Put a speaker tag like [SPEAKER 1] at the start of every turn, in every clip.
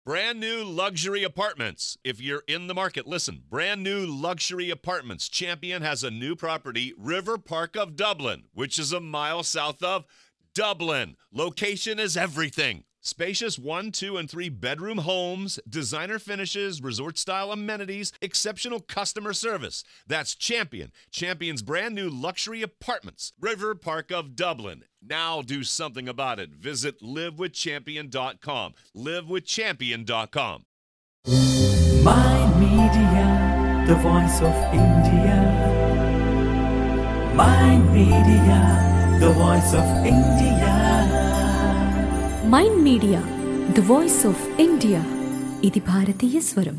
[SPEAKER 1] Brand new luxury apartments. If you're in the market, listen. Brand new luxury apartments. Champion has a new property, River Park of Dublin, which is a mile south of Dublin. Location is everything. Spacious one, two, and three bedroom homes, designer finishes, resort style amenities, exceptional customer service. That's Champion. Champion's brand new luxury apartments, River Park of Dublin. Now do something about it. Visit livewithchampion.com. Livewithchampion.com.
[SPEAKER 2] My Media, the voice of India. My Media, the voice of India.
[SPEAKER 3] Mind media the voice of India ఇది భారతీయ స్వరం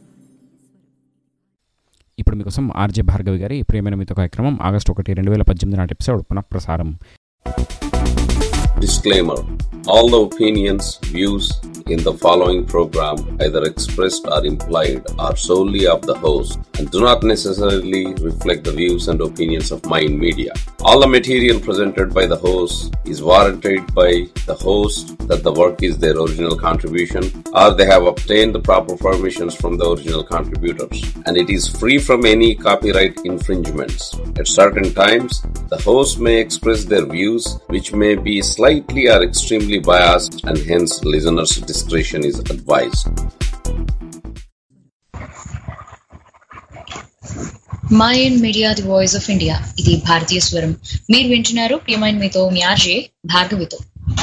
[SPEAKER 4] ఇప్పుడు మీకోసం RJ Bhargavi గారి ప్రియమైన మీతో కార్యక్రమం August ఒకటి రెండు వేల పద్దెనిమిది నాటి ఎపిసోడ్ పునఃప్రసారం
[SPEAKER 5] Disclaimer All the opinions, views in the following program, either expressed or implied, are solely of the host and do not necessarily reflect the views and opinions of Mind Media. All the material presented by the host is warranted by the host that the work is their original contribution or they have obtained the proper permissions from the original contributors and it is free from any copyright infringements. At certain times, the host may express their views which may be slightly or extremely biased and hence listeners' discretion is advised.
[SPEAKER 6] Mind media the voice of India ఇది భారతీయ స్వరం మీరు వింటున్నారు ప్రియమైన మీతో మ్యాజే భార్గవితో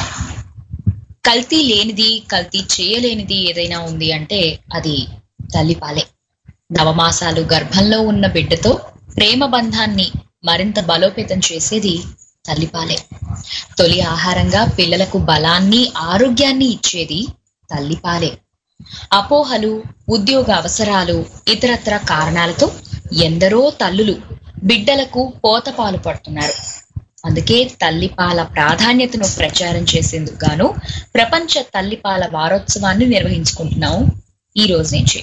[SPEAKER 6] కల్తీ లేనిది కల్తీ చేయలేనిది ఏదైనా ఉంది అంటే అది తల్లిపాలే నవమాసాలు గర్భంలో ఉన్న బిడ్డతో ప్రేమ బంధాన్ని మరింత బలోపేతం చేసేది తల్లిపాలే తొలి ఆహారంగా పిల్లలకు బలాన్ని ఆరోగ్యాన్ని ఇచ్చేది తల్లిపాలే అపోహలు ఉద్యోగ అవసరాలు ఇతరత్ర కారణాలతో ఎందరో తల్లులు బిడ్డలకు పోతపాలు పడుతున్నారు అందుకే తల్లిపాల ప్రాధాన్యతను ప్రచారం చేసేందుకు గాను ప్రపంచ తల్లిపాల వారోత్సవాన్ని నిర్వహించుకుంటున్నాం ఈ రోజు నుంచి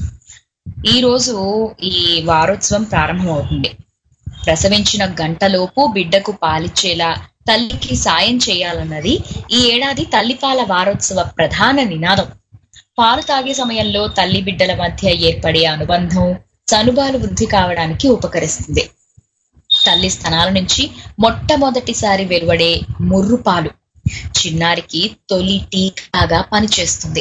[SPEAKER 6] ఈ రోజు ఈ వారోత్సవం ప్రారంభమవుతుంది ప్రసవించిన గంటలోపు బిడ్డకు పాలిచ్చేలా తల్లికి సాయం చేయాలన్నది ఈ ఏడాది తల్లిపాల వారోత్సవ ప్రధాన నినాదం పాలు తాగే సమయంలో తల్లి బిడ్డల మధ్య ఏర్పడే అనుబంధం చనుబాలు వృద్ధి కావడానికి ఉపకరిస్తుంది తల్లి స్థనాల నుంచి మొట్టమొదటిసారి వెలువడే ముర్రు పాలు చిన్నారికి తొలి టీకాగా పనిచేస్తుంది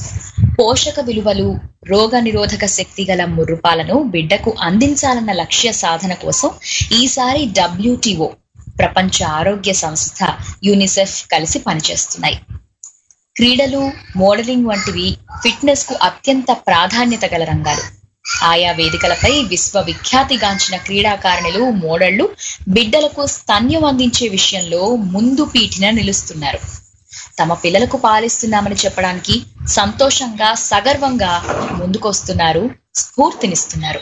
[SPEAKER 6] పోషక విలువలు రోగ నిరోధక శక్తి గల ముర్రుపాలను బిడ్డకు అందించాలన్న లక్ష్య సాధన కోసం ఈసారి డబ్ల్యూటిఓ ప్రపంచ ఆరోగ్య సంస్థ యూనిసెఫ్ కలిసి పనిచేస్తున్నాయి క్రీడలు మోడలింగ్ వంటివి ఫిట్నెస్ కు అత్యంత ప్రాధాన్యత గల రంగాలు ఆయా వేదికలపై విశ్వవిఖ్యాతిగాంచిన క్రీడాకారిణులు మోడళ్లు బిడ్డలకు స్తన్యం అందించే విషయంలో ముందు పీఠిన నిలుస్తున్నారు తమ పిల్లలకు పాలిస్తున్నామని చెప్పడానికి సంతోషంగా సగర్వంగా ముందుకొస్తున్నారు స్ఫూర్తినిస్తున్నారు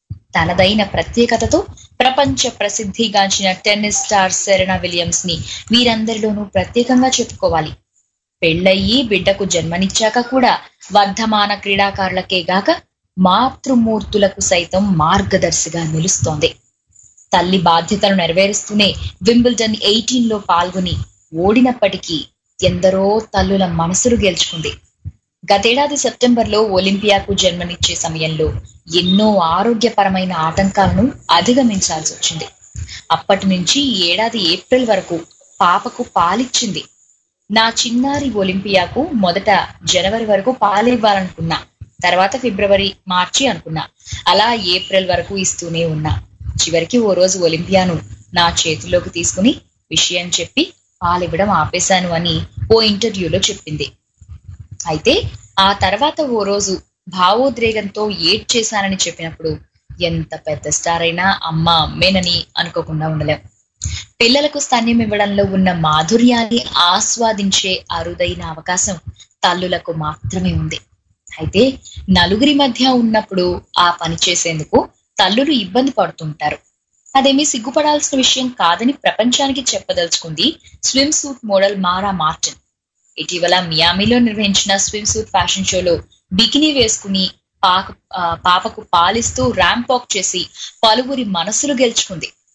[SPEAKER 6] తనదైన ప్రత్యేకతతో ప్రపంచ ప్రసిద్ధిగాంచిన టెన్నిస్ స్టార్ సెరెనా విలియమ్స్ ని వీరందరిలోనూ ప్రత్యేకంగా చెప్పుకోవాలి పెళ్ళయి బిడ్డకు జన్మనిచ్చాక కూడా వర్ధమాన క్రీడాకారులకే గాక మాతృమూర్తులకు సైతం మార్గదర్శిగా నిలుస్తోంది తల్లి బాధ్యతలు నెరవేరుస్తూనే వింబుల్డన్ ఎయిటీన్ లో పాల్గొని ఓడినప్పటికీ ఎందరో తల్లుల మనసులు గెలుచుకుంది గతేడాది సెప్టెంబర్లో ఒలింపియాకు జన్మనిచ్చే సమయంలో ఎన్నో ఆరోగ్యపరమైన ఆటంకాలను అధిగమించాల్సి వచ్చింది అప్పటి నుంచి ఈ ఏడాది ఏప్రిల్ వరకు పాపకు పాలిచ్చింది నా చిన్నారి ఒలింపియాకు మొదట జనవరి వరకు పాలివ్వాలనుకున్నా తర్వాత ఫిబ్రవరి మార్చి అనుకున్నా అలా ఏప్రిల్ వరకు ఇస్తూనే ఉన్నా చివరికి ఓ రోజు ఒలింపియాను నా చేతిలోకి తీసుకుని విషయం చెప్పి పాలివ్వడం ఆపేశాను అని ఓ ఇంటర్వ్యూలో చెప్పింది అయితే ఆ తర్వాత ఓ రోజు భావోద్రేకంతో ఏడ్ చేశానని చెప్పినప్పుడు ఎంత పెద్ద స్టార్ అయినా అమ్మ అమ్మేనని అనుకోకుండా ఉండలేం పిల్లలకు స్తన్యం ఇవ్వడంలో ఉన్న మాధుర్యాన్ని ఆస్వాదించే అరుదైన అవకాశం తల్లులకు మాత్రమే ఉంది అయితే నలుగురి మధ్య ఉన్నప్పుడు ఆ పని చేసేందుకు తల్లులు ఇబ్బంది పడుతుంటారు అదేమీ సిగ్గుపడాల్సిన విషయం కాదని ప్రపంచానికి చెప్పదలుచుకుంది swimsuit model Mara Martin ఇటీవల మియామిలో నిర్వహించిన స్విమ్ సూట్ ఫ్యాషన్ షోలో బికినీ వేసుకుని పాక ఆ, పాపకు పాలిస్తూ ర్యాంప్ వాక్ చేసి పలువురి మనసులు గెలుచుకుంది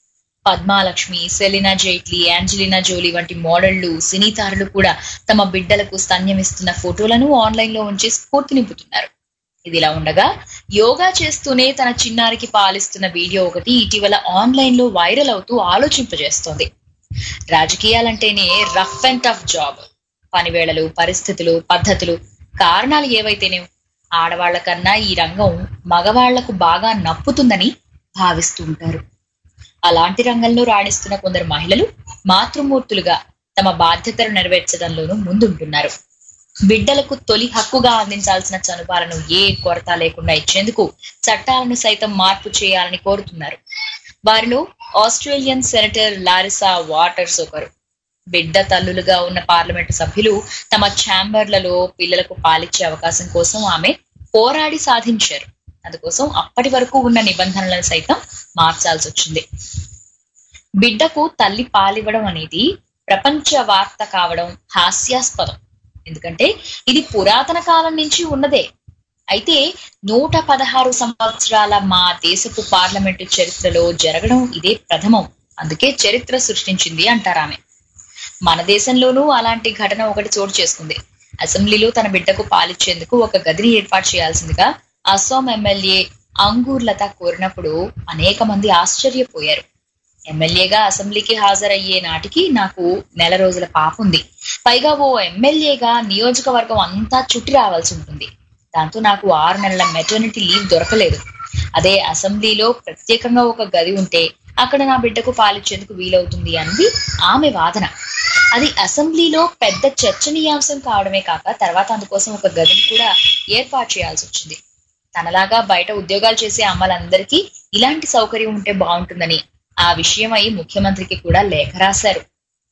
[SPEAKER 6] పద్మాలక్ష్మి సెలినా జైట్లీ యాంజలినా జోలీ వంటి మోడళ్లు సినీ తారలు కూడా తమ బిడ్డలకు స్తన్యమిస్తున్న ఫోటోలను ఆన్లైన్ లో ఉంచి స్ఫూర్తి నింపుతున్నారు ఇదిలా ఉండగా యోగా చేస్తూనే తన చిన్నారికి పాలిస్తున్న వీడియో ఒకటి ఇటీవల ఆన్లైన్ లో వైరల్ అవుతూ ఆలోచింపజేస్తోంది రాజకీయాలంటేనే రఫ్ అండ్ టఫ్ జాబ్ పనివేళలు పరిస్థితులు పద్ధతులు కారణాలు ఏవైతేనే ఆడవాళ్ల కన్నా ఈ రంగం మగవాళ్లకు బాగా నప్పుతుందని భావిస్తూ ఉంటారు అలాంటి రంగంలో రాణిస్తున్న కొందరు మహిళలు మాతృమూర్తులుగా తమ బాధ్యతలు నెరవేర్చడంలోనూ ముందుంటున్నారు బిడ్డలకు తొలి హక్కుగా అందించాల్సిన చనుపాలను ఏ కొరత లేకుండా ఇచ్చేందుకు చట్టాలను సైతం మార్పు చేయాలని కోరుతున్నారు వారిలో ఆస్ట్రేలియన్ సెనేటర్ లారిసా వాటర్స్ ఒకరు బిడ్డ తల్లులుగా ఉన్న పార్లమెంటు సభ్యులు తమ ఛాంబర్లలో పిల్లలకు పాలిచ్చే అవకాశం కోసం ఆమె పోరాడి సాధించారు అందుకోసం అప్పటి వరకు ఉన్న నిబంధనలను సైతం మార్చాల్సి వచ్చింది బిడ్డకు తల్లి పాలివ్వడం అనేది ప్రపంచ వార్త కావడం హాస్యాస్పదం ఎందుకంటే ఇది పురాతన కాలం నుంచి ఉన్నదే అయితే నూట పదహారు సంవత్సరాల మా దేశపు పార్లమెంటు చరిత్రలో జరగడం ఇదే ప్రథమం అందుకే చరిత్ర సృష్టించింది అంటారామె మన దేశంలోనూ అలాంటి ఘటన ఒకటి చోటు చేసుకుంది అసెంబ్లీలో తన బిడ్డకు పాలిచ్చేందుకు ఒక గదిని ఏర్పాటు చేయాల్సిందిగా అస్సాం ఎమ్మెల్యే అంగూర్ లత కోరినప్పుడు అనేక మంది ఆశ్చర్యపోయారు ఎమ్మెల్యేగా అసెంబ్లీకి హాజరయ్యే నాటికి నాకు నెల రోజుల పాప ఉంది పైగా ఓ ఎమ్మెల్యేగా నియోజకవర్గం అంతా చుట్టి రావాల్సి ఉంటుంది దాంతో నాకు ఆరు నెలల మెటర్నిటీ లీవ్ దొరకలేదు అదే అసెంబ్లీలో ప్రత్యేకంగా ఒక గది ఉంటే అక్కడ నా బిడ్డకు పాలిచ్చేందుకు వీలవుతుంది అన్నది ఆమె వాదన అది అసెంబ్లీలో పెద్ద చర్చనీయాంశం కావడమే కాక తర్వాత అందుకోసం ఒక గదిని కూడా ఏర్పాటు చేయాల్సి వచ్చింది తనలాగా బయట ఉద్యోగాలు చేసే అమ్మలందరికీ ఇలాంటి సౌకర్యం ఉంటే బాగుంటుందని ఆ విషయమై ముఖ్యమంత్రికి కూడా లేఖ రాశారు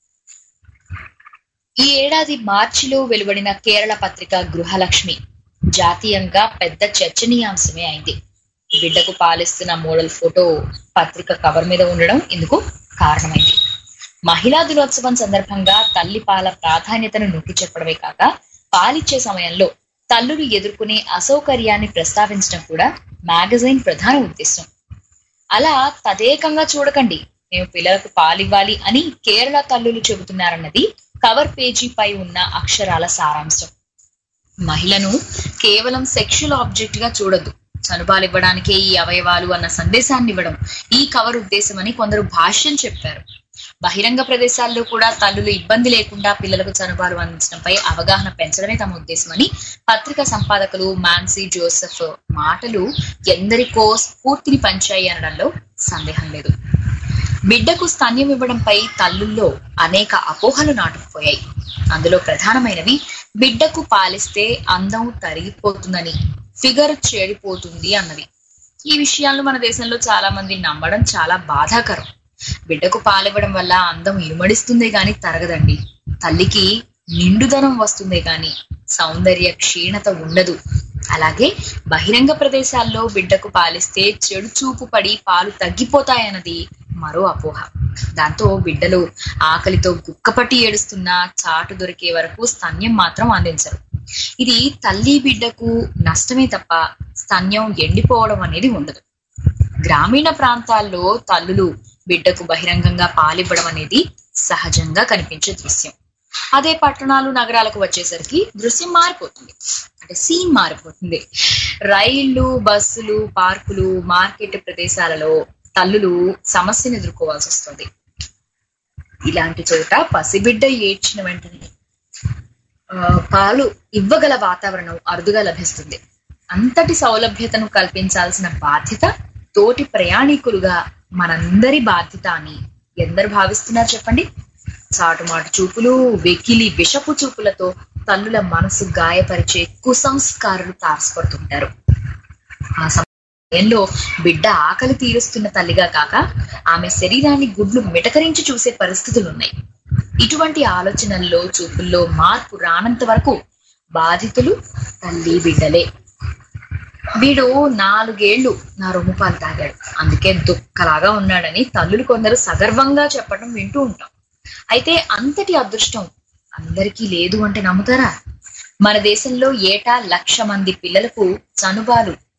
[SPEAKER 6] ఈ ఏడాది మార్చిలో వెలువడిన కేరళ పత్రిక గృహలక్ష్మి జాతీయంగా పెద్ద చర్చనీయాంశమే అయింది బిడ్డకు పాలిస్తున్న మోడల్ ఫోటో పత్రిక కవర్ మీద ఉండడం ఇందుకు కారణమైంది మహిళా దినోత్సవం సందర్భంగా తల్లి పాల ప్రాధాన్యతను నొక్కి చెప్పడమే కాక పాలిచ్చే సమయంలో తల్లులు ఎదుర్కొనే అసౌకర్యాన్ని ప్రస్తావించడం కూడా మ్యాగజైన్ ప్రధాన ఉద్దేశం అలా తదేకంగా చూడకండి మేము పిల్లలకు పాలివ్వాలి అని కేరళ తల్లులు చెబుతున్నారన్నది కవర్ పేజీపై ఉన్న అక్షరాల సారాంశం మహిళను కేవలం సెక్షువల్ ఆబ్జెక్ట్ గా చూడొద్దు చనుబాలివ్వడానికే ఈ అవయవాలు అన్న సందేశాన్ని ఇవ్వడం ఈ కవర్ ఉద్దేశమని కొందరు భాష్యం చెప్పారు బహిరంగ ప్రదేశాల్లో కూడా తల్లులు ఇబ్బంది లేకుండా పిల్లలకు చనుబాలు అందించడంపై అవగాహన పెంచడమే తమ ఉద్దేశమని పత్రిక సంపాదకులు మాన్సీ జోసెఫ్ మాటలు ఎందరికో స్ఫూర్తిని పంచాయి అనడంలో సందేహం లేదు బిడ్డకు స్తన్యం ఇవ్వడంపై తల్లుల్లో అనేక అపోహలు నాటుకుపోయాయి అందులో ప్రధానమైనవి బిడ్డకు పాలిస్తే అందం తరిగిపోతుందని ఫిగర్ చెడిపోతుంది అన్నది ఈ విషయాలను మన దేశంలో చాలా మంది నమ్మడం చాలా బాధాకరం బిడ్డకు పాలివ్వడం వల్ల అందం ఇనుమడిస్తుందే గాని తరగదండి తల్లికి నిండుదనం వస్తుందే గాని సౌందర్య క్షీణత ఉండదు అలాగే బహిరంగ ప్రదేశాల్లో బిడ్డకు పాలిస్తే చెడు చూపు పడి పాలు తగ్గిపోతాయన్నది మరో అపోహ దాంతో బిడ్డలు ఆకలితో గుక్కపట్టి ఏడుస్తున్నా చాటు దొరికే వరకు స్తన్యం మాత్రం అందించరు ఇది తల్లి బిడ్డకు నష్టమే తప్ప స్తన్యం ఎండిపోవడం అనేది ఉండదు గ్రామీణ ప్రాంతాల్లో తల్లులు బిడ్డకు బహిరంగంగా పాలివ్వడం అనేది సహజంగా కనిపించే దృశ్యం అదే పట్టణాలు నగరాలకు వచ్చేసరికి దృశ్యం మారిపోతుంది అంటే సీన్ మారిపోతుంది రైళ్లు బస్సులు పార్కులు మార్కెట్ ప్రదేశాలలో తల్లులు సమస్యను ఎదుర్కోవాల్సి వస్తుంది ఇలాంటి చోట పసిబిడ్డ ఏడ్చిన వెంటనే ఆ, పాలు ఇవ్వగల వాతావరణం అరుదుగా లభిస్తుంది అంతటి సౌలభ్యతను కల్పించాల్సిన బాధ్యత తోటి ప్రయాణికులుగా మనందరి బాధ్యత అని ఎందరు భావిస్తున్నారు చెప్పండి చాటుమాటు చూపులు వెకిలి విషపు చూపులతో తల్లుల మనసు గాయపరిచే కుసంస్కారులు తారసపడుతుంటారు ఆ సమయంలో బిడ్డ ఆకలి తీరుస్తున్న తల్లిగా కాక ఆమె శరీరాన్ని గుడ్లు మిటకరించి చూసే పరిస్థితులున్నాయి ఇటువంటి ఆలోచనల్లో చూపుల్లో మార్పు రానంత వరకు బాధితులు తల్లి బిడ్డలే వీడు నాలుగేళ్లు నా రొమ్ము పాలు తాగాడు అందుకే దుఃఖలాగా ఉన్నాడని తల్లులు కొందరు సగర్వంగా చెప్పడం వింటూ ఉంటాం అయితే అంతటి అదృష్టం అందరికీ లేదు అంటే నమ్ముతారా మన దేశంలో ఏటా లక్ష మంది పిల్లలకు చనుబాలు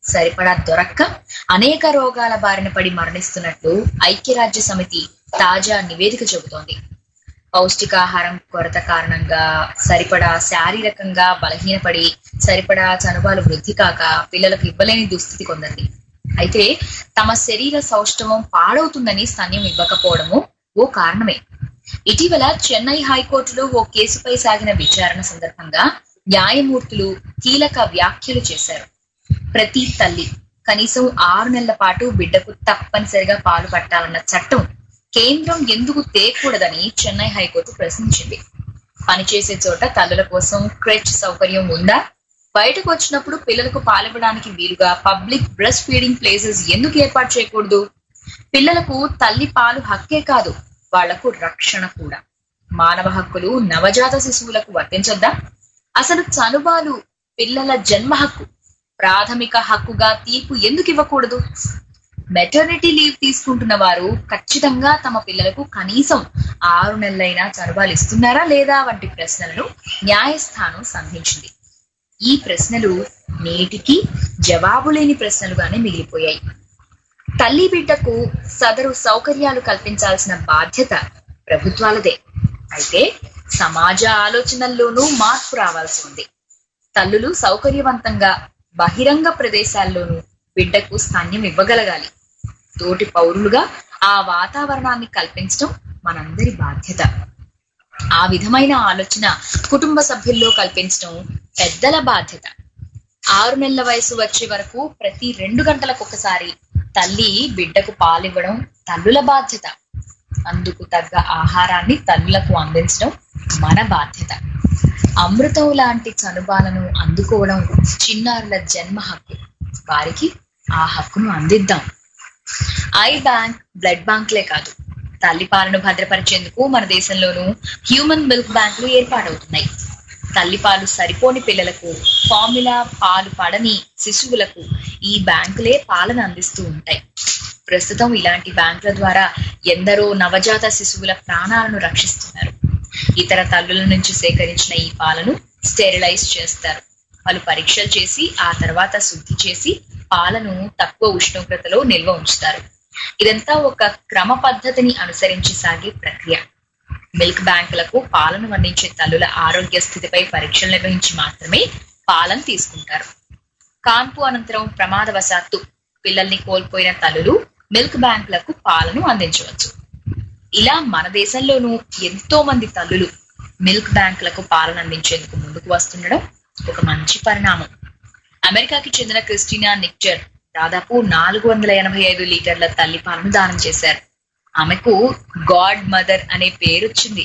[SPEAKER 6] సరిపడా దొరక్క అనేక రోగాల బారిన పడి మరణిస్తున్నట్లు ఐక్యరాజ్య సమితి తాజా నివేదిక చెబుతోంది పౌష్టికాహారం కొరత కారణంగా సరిపడా శారీరకంగా బలహీనపడి సరిపడా చనుబాలు వృద్ధి కాక పిల్లలకు ఇవ్వలేని దుస్థితి కొందండి అయితే తమ శరీర సౌష్ఠవం పాడవుతుందని స్తన్యం ఇవ్వకపోవడము ఓ కారణమే ఇటీవల చెన్నై హైకోర్టులో ఓ కేసుపై సాగిన విచారణ సందర్భంగా న్యాయమూర్తులు కీలక వ్యాఖ్యలు చేశారు ప్రతి తల్లి కనీసం ఆరు నెలల పాటు బిడ్డకు తప్పనిసరిగా పాలు పట్టాలన్న చట్టం కేంద్రం ఎందుకు తేకూడదని చెన్నై హైకోర్టు ప్రశ్నించింది పనిచేసే చోట తల్లుల కోసం క్రెచ్ సౌకర్యం ఉందా బయటకు వచ్చినప్పుడు పిల్లలకు పాలివ్వడానికి వీలుగా పబ్లిక్ బ్రెస్ట్ ఫీడింగ్ ప్లేసెస్ ఎందుకు ఏర్పాటు చేయకూడదు పిల్లలకు తల్లి పాలు హక్కే కాదు వాళ్లకు రక్షణ కూడా మానవ హక్కులు నవజాత శిశువులకు వర్తించొద్దా అసలు చనుబాలు పిల్లల జన్మ హక్కు ప్రాథమిక హక్కుగా తీర్పు ఎందుకు ఇవ్వకూడదు మెటర్నిటీ లీవ్ తీసుకుంటున్న వారు ఖచ్చితంగా తమ పిల్లలకు కనీసం ఆరు నెలలైనా చనుబాలు ఇస్తున్నారా లేదా వంటి ప్రశ్నలను న్యాయస్థానం సంధించింది ఈ ప్రశ్నలు నేటికి జవాబు లేని ప్రశ్నలుగానే మిగిలిపోయాయి తల్లి బిడ్డకు సదరు సౌకర్యాలు కల్పించాల్సిన బాధ్యత ప్రభుత్వాలదే అయితే సమాజ ఆలోచనల్లోనూ మార్పు రావాల్సి ఉంది తల్లులు సౌకర్యవంతంగా బహిరంగ ప్రదేశాల్లోనూ బిడ్డకు స్తన్యం ఇవ్వగలగాలి తోటి పౌరులుగా ఆ వాతావరణాన్ని కల్పించడం మనందరి బాధ్యత ఆ విధమైన ఆలోచన కుటుంబ సభ్యుల్లో కల్పించడం పెద్దల బాధ్యత ఆరు నెలల వయసు వచ్చే వరకు ప్రతి రెండు గంటలకు ఒకసారి తల్లి బిడ్డకు పాలివ్వడం తల్లుల బాధ్యత అందుకు తగ్గ ఆహారాన్ని తల్లులకు అందించడం మన బాధ్యత అమృతం లాంటి చనుబాలను అందుకోవడం చిన్నారుల జన్మ హక్కు వారికి ఆ హక్కును అందిద్దాం ఐ బ్యాంక్ బ్లడ్ బ్యాంక్లే కాదు తల్లిపాలను భద్రపరిచేందుకు మన దేశంలోనూ హ్యూమన్ మిల్క్ బ్యాంకులు ఏర్పాటవుతున్నాయి తల్లిపాలు సరిపోని పిల్లలకు ఫార్ములా పాలు పడని శిశువులకు ఈ బ్యాంకులే పాలన అందిస్తూ ఉంటాయి ప్రస్తుతం ఇలాంటి బ్యాంకుల ద్వారా ఎందరో నవజాత శిశువుల ప్రాణాలను రక్షిస్తున్నారు ఇతర తల్లుల నుంచి సేకరించిన ఈ పాలను స్టెరిలైజ్ చేస్తారు పలు పరీక్షలు చేసి ఆ తర్వాత శుద్ధి చేసి పాలను తక్కువ ఉష్ణోగ్రతలో నిల్వ ఉంచుతారు ఇదంతా ఒక క్రమ పద్ధతిని అనుసరించి సాగే ప్రక్రియ మిల్క్ బ్యాంకులకు పాలను అందించే తల్లుల ఆరోగ్య స్థితిపై పరీక్షలు నిర్వహించి మాత్రమే పాలను తీసుకుంటారు కాన్పు అనంతరం ప్రమాదవశాత్తు పిల్లల్ని కోల్పోయిన తల్లులు మిల్క్ బ్యాంకులకు పాలను అందించవచ్చు ఇలా మన దేశంలోనూ ఎంతో మంది తల్లులు మిల్క్ బ్యాంకులకు పాలను అందించేందుకు ముందుకు వస్తుండడం ఒక మంచి పరిణామం అమెరికాకి చెందిన క్రిస్టినా నిక్చర్ దాదాపు నాలుగు వందల ఎనభై ఐదు లీటర్ల తల్లి పాలను దానం చేశారు ఆమెకు గాడ్ మదర్ అనే పేరు వచ్చింది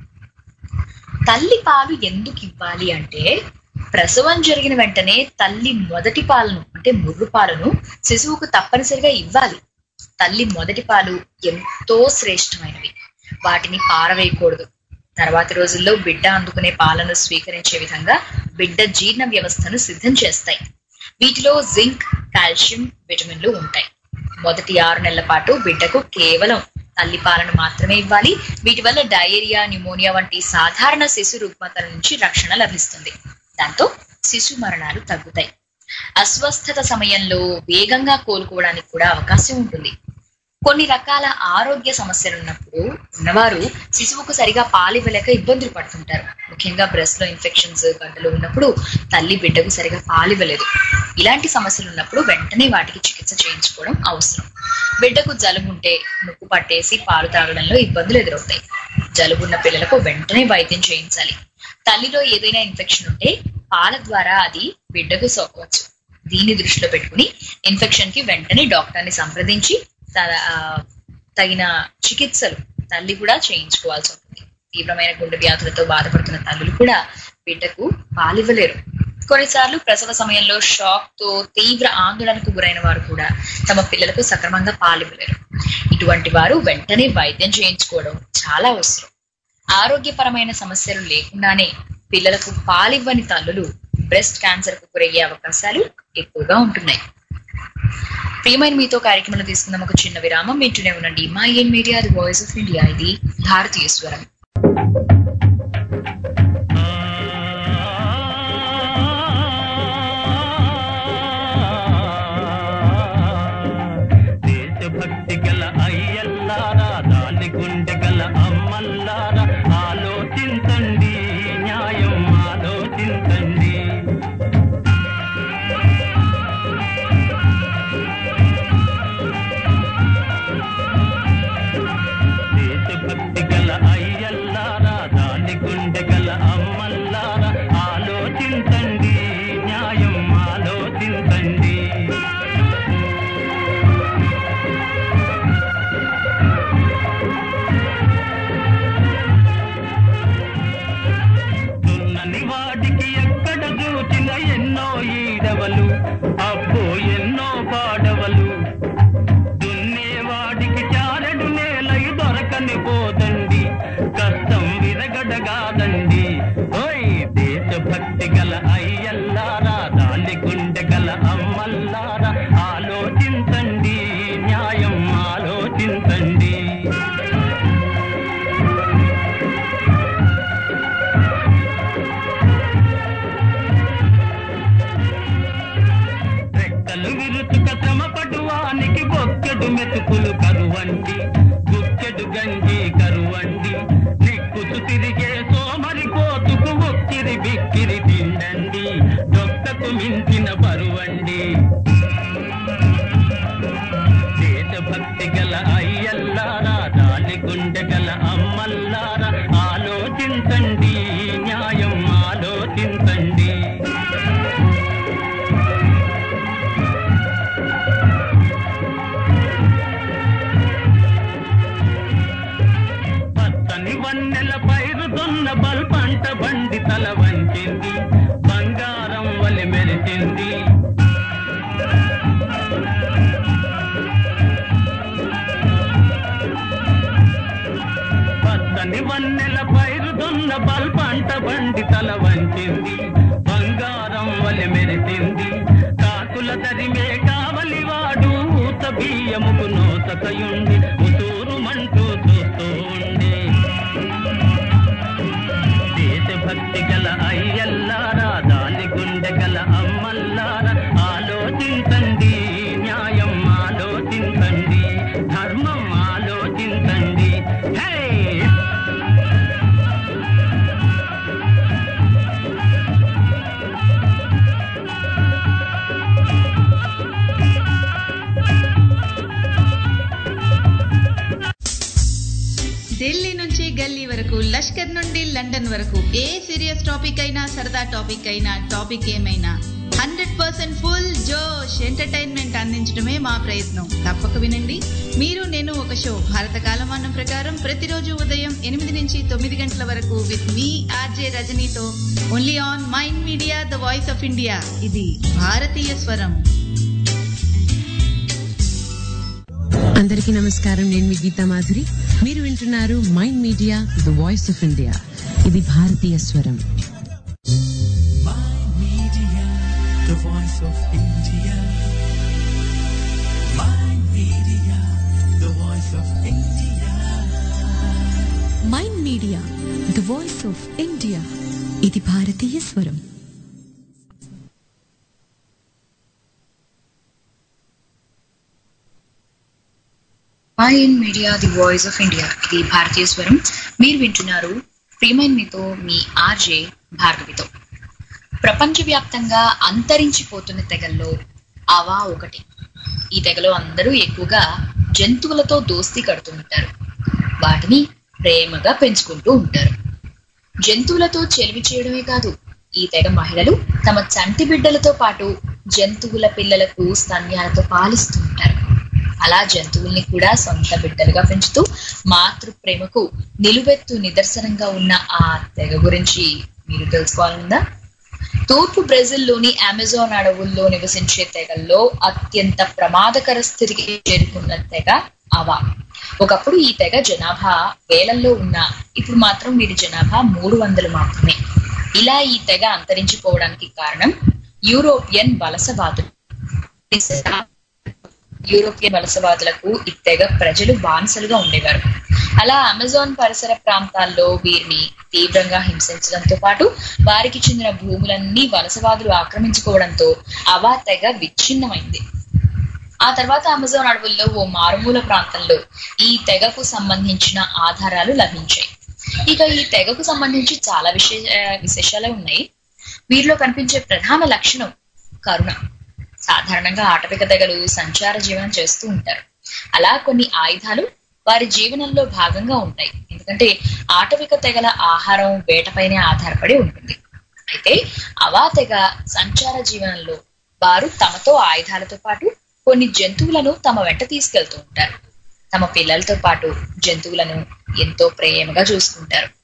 [SPEAKER 6] తల్లి పాలు ఎందుకు ఇవ్వాలి అంటే ప్రసవం జరిగిన వెంటనే తల్లి మొదటి పాలను అంటే ముర్రు పాలను శిశువుకు తప్పనిసరిగా ఇవ్వాలి తల్లి మొదటి పాలు ఎంతో శ్రేష్టమైనవి వాటిని పారవేయకూడదు తర్వాతి రోజుల్లో బిడ్డ అందుకునే పాలను స్వీకరించే విధంగా బిడ్డ జీర్ణ వ్యవస్థను సిద్ధం చేస్తాయి వీటిలో జింక్ కాల్షియం విటమిన్లు ఉంటాయి మొదటి ఆరు నెలల పాటు బిడ్డకు కేవలం తల్లి పాలను మాత్రమే ఇవ్వాలి వీటి వల్ల డయేరియా న్యూమోనియా వంటి సాధారణ శిశు రుగ్మతల నుంచి రక్షణ లభిస్తుంది దాంతో శిశు మరణాలు తగ్గుతాయి అస్వస్థత సమయంలో వేగంగా కోలుకోవడానికి కూడా అవకాశం ఉంటుంది కొన్ని రకాల ఆరోగ్య సమస్యలు ఉన్నప్పుడు ఉన్నవారు శిశువుకు సరిగా పాలివ్వలేక ఇబ్బందులు పడుతుంటారు ముఖ్యంగా బ్రెస్ట్ లో ఇన్ఫెక్షన్స్ గడ్డలు ఉన్నప్పుడు తల్లి బిడ్డకు సరిగా పాలివ్వలేదు ఇలాంటి సమస్యలు ఉన్నప్పుడు వెంటనే వాటికి చికిత్స చేయించుకోవడం అవసరం బిడ్డకు జలుబు ఉంటే ముక్కు పట్టేసి పాలు తాగడంలో ఇబ్బందులు ఎదురవుతాయి జలుబున్న పిల్లలకు వెంటనే వైద్యం చేయించాలి తల్లిలో ఏదైనా ఇన్ఫెక్షన్ ఉంటే పాల ద్వారా అది బిడ్డకు సోకవచ్చు దీన్ని దృష్టిలో పెట్టుకుని ఇన్ఫెక్షన్ కి వెంటనే డాక్టర్ ని సంప్రదించి త- ఆ, తగిన చికిత్సలు తల్లి కూడా చేయించుకోవాల్సి ఉంటుంది తీవ్రమైన గుండె వ్యాధులతో బాధపడుతున్న తల్లులు కూడా బిడ్డకు పాలివ్వలేరు కొన్నిసార్లు ప్రసవ సమయంలో షాక్ తో తీవ్ర ఆందోళనకు గురైన వారు కూడా తమ పిల్లలకు సక్రమంగా పాలివ్వలేరు ఇటువంటి వారు వెంటనే వైద్యం చేయించుకోవడం చాలా అవసరం ఆరోగ్యపరమైన సమస్యలు లేకుండానే పిల్లలకు పాలివ్వని తల్లులు బ్రెస్ట్ క్యాన్సర్ కు గురయ్యే అవకాశాలు ఎక్కువగా ఉంటున్నాయి ప్రియమైన మీతో కార్యక్రమంలో తీసుకుందాం ఒక చిన్న విరామం వింటూనే ఉండండి Mind Media the voice of India ఇది భారతీయ స్వరం
[SPEAKER 7] ఐదవలు అబ్బో ఎన్నో పాడవలు దున్నేవాడికి చారెడు నేలై దొరకని పోదండి కష్టం విరగడగాదండి ఓయ్ దేశభక్తి గల అయ్యల్లారా దాలి గుండె గల అమ్మల్లారా ఆలోచించండి న్యాయం ఆలోచించండి రెక్కలు విరుచుక శ్రమ పటువానికి బొక్కెడు మెతుకులు కరువండి గుక్కెడు గంజి కరువండి నిక్కుచు తిరిగే సోమరి కోతుకు ఒక్కిరి బిక్కిరి తిండండి డొక్కకు మించిన బరువండి దేశభక్తి గల అయ్యల్లారా దాని గుండె గల అమ్మల్లారా ఆలోచించండి న్యాయం ఆలోచించండి పచ్చని వన్నెల పైరుతున్న బల్ పంట బండి తల వంచింది బంగారం వలి మెరిచింది పచ్చని వన్నెల పైరుతున్న బల్ పంట బండి తల వంచింది బంగారం వలి మెరిసింది కాకుల తరిమే కావలి వాడు ఊత బియ్యముకు నోసకయుండి ఉసూరు మంటూ చూస్తూ ఉండి దేశభక్తి గల అయ్యల్లారా దాని గుండె గల అమ్మల్లారా ఆలోచించండి న్యాయం ఆలోచించండి ధర్మం ఆలోచించండి హే
[SPEAKER 8] ఢిల్లీ నుంచి గల్లీ వరకు లష్కర్ నుండి లండన్ వరకు ఏ సీరియస్ టాపిక్ అయినా సరదా టాపిక్ అయినా టాపిక్ ఏమైనా హండ్రెడ్ పర్సెంట్ ఫుల్ జోష్ ఎంటర్టైన్మెంట్ అందించడమే మా ప్రయత్నం తప్పక వినండి మీరు నేను ఒక షో భారత కాలమానం ప్రకారం ప్రతిరోజు ఉదయం ఎనిమిది నుంచి తొమ్మిది గంటల వరకు విత్ మీ ఆర్జే రజనీతో only on Mind media the voice of India ఇది భారతీయ స్వరం
[SPEAKER 9] అందరికీ నమస్కారం నేను మీ గీతా మాధురి మీరు వింటున్నారు Mind media the voice of India ఇది భారతీయ స్వరం
[SPEAKER 2] the voice of India. My media, the voice of India.
[SPEAKER 3] Mind media the voice of India ఇది భారతీయ స్వరం
[SPEAKER 6] IN Media the voice of India ఇది భారతీయ స్వరం మీరు వింటున్నారు ప్రియమైన మీతో మీ ఆర్జే భార్గవితో ప్రపంచవ్యాప్తంగా అంతరించిపోతున్న తెగల్లో అవా ఒకటి ఈ తెగలో అందరూ ఎక్కువగా జంతువులతో దోస్తీ కడుతూ ఉంటారు వాటిని ప్రేమగా పెంచుకుంటూ ఉంటారు జంతువులతో చెలిమి చేయడమే కాదు ఈ తెగ మహిళలు తమ చంటి బిడ్డలతో పాటు జంతువుల పిల్లలకు స్తన్యాలతో పాలిస్తూ ఉంటారు అలా జంతువుల్ని కూడా సొంత బిడ్డలుగా పెంచుతూ మాతృ ప్రేమకు నిలువెత్తు నిదర్శనంగా ఉన్న ఆ తెగ గురించి మీరు తెలుసుకోవాలనుందా తూర్పు బ్రెజిల్లోని అమెజాన్ అడవుల్లో నివసించే తెగల్లో అత్యంత ప్రమాదకర స్థితికి చేరుకున్న తెగ అవా ఒకప్పుడు ఈ తెగ జనాభా వేలల్లో ఉన్న ఇప్పుడు మాత్రం వీరి జనాభా మూడు వందలు మాత్రమే ఇలా ఈ తెగ అంతరించిపోవడానికి కారణం యూరోపియన్ వలసవాదులు యూరోపియన్ వలసవాదులకు ఈ తెగ ప్రజలు బానిసలుగా ఉండేవారు అలా అమెజాన్ పరిసర ప్రాంతాల్లో వీరిని తీవ్రంగా హింసించడంతో పాటు వారికి చెందిన భూములన్నీ వలసవాదులు ఆక్రమించుకోవడంతో అవా తెగ విచ్ఛిన్నమైంది ఆ తర్వాత అమెజాన్ అడవుల్లో ఓ మారుమూల ప్రాంతంలో ఈ తెగకు సంబంధించిన ఆధారాలు లభించాయి ఇక ఈ తెగకు సంబంధించి చాలా విశేష విశేషాలే ఉన్నాయి వీరిలో కనిపించే ప్రధాన లక్షణం కరుణ సాధారణంగా ఆటవిక తెగలు సంచార జీవనం చేస్తూ ఉంటారు అలా కొన్ని ఆయుధాలు వారి జీవనంలో భాగంగా ఉంటాయి ఎందుకంటే ఆటవిక తెగల ఆహారం వేటపైనే ఆధారపడి ఉంటుంది అయితే అవా తెగ సంచార జీవనంలో వారు తమతో ఆయుధాలతో పాటు కొన్ని జంతువులను తమ వెంట తీసుకెళ్తూ ఉంటారు తమ పిల్లలతో పాటు జంతువులను ఎంతో ప్రేమగా చూసుకుంటారు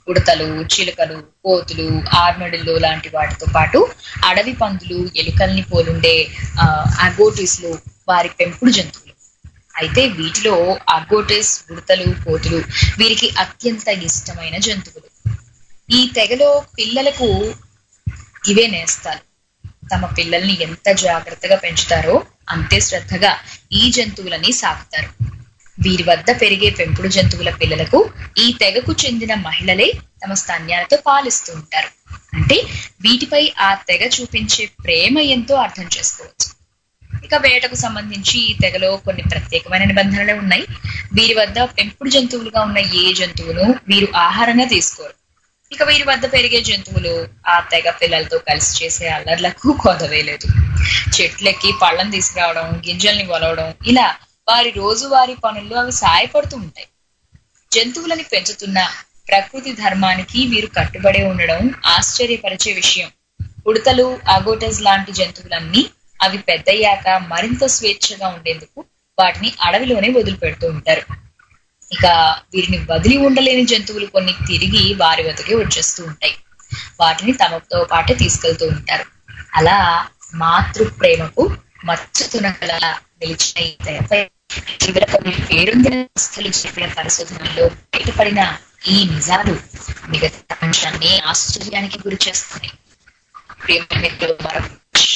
[SPEAKER 6] ఉడతలు చిలుకలు కోతులు ఆర్మడిల్లు లాంటి వాటితో పాటు అడవి పందులు ఎలుకల్ని పోలుండే అగోటిస్లు వారి పెంపుడు జంతువులు అయితే వీటిలో అగోటిస్ ఉడతలు కోతులు వీరికి అత్యంత ఇష్టమైన జంతువులు ఈ తెగలో పిల్లలకు ఇవే నేస్తాలు తమ పిల్లల్ని ఎంత జాగ్రత్తగా పెంచుతారో అంతే శ్రద్ధగా ఈ జంతువులని సాకుతారు వీరి వద్ద పెరిగే పెంపుడు జంతువుల పిల్లలకు ఈ తెగకు చెందిన మహిళలే తమ స్తన్యాలతో పాలిస్తూ ఉంటారు అంటే వీటిపై ఆ తెగ చూపించే ప్రేమ ఎంతో అర్థం చేసుకోవచ్చు ఇక వేటకు సంబంధించి ఈ తెగలో కొన్ని ప్రత్యేకమైన నిబంధనలు ఉన్నాయి వీరి వద్ద పెంపుడు జంతువులుగా ఉన్న ఏ జంతువును వీరు ఆహారంగా తీసుకోరు ఇక వీరి వద్ద పెరిగే జంతువులు ఆ తెగ పిల్లలతో కలిసి చేసే అల్లర్లకు కొదవేలేదు చెట్లెక్కి పళ్ళం తీసుకురావడం గింజల్ని వలవడం ఇలా వారి రోజువారీ పనుల్లో అవి సాయపడుతూ ఉంటాయి జంతువులని పెంచుతున్న ప్రకృతి ధర్మానికి వీరు కట్టుబడి ఉండడం ఆశ్చర్యపరిచే విషయం ఉడతలు అగోటస్ లాంటి జంతువులన్నీ అవి పెద్దయ్యాక మరింత స్వేచ్ఛగా ఉండేందుకు వాటిని అడవిలోనే వదిలిపెడుతూ ఉంటారు ఇక వీరిని వదిలి ఉండలేని జంతువులు కొన్ని తిరిగి వారి వద్దకే వచ్చేస్తూ ఉంటాయి వాటిని తమతో పాటే తీసుకెళ్తూ ఉంటారు అలా మాతృ ప్రేమకు మచ్చు తునకల నిలిచిన ఈ తెరపై చివర కొన్ని పేరొందిన సంస్థలు చెప్పిన పరిశోధనల్లో బయటపడిన ఈ నిజాలు మిగతా ప్రపంచాన్ని ఆశ్చర్యానికి గురి చేస్తున్నాయి ప్రేమ మిత్రులు మరొక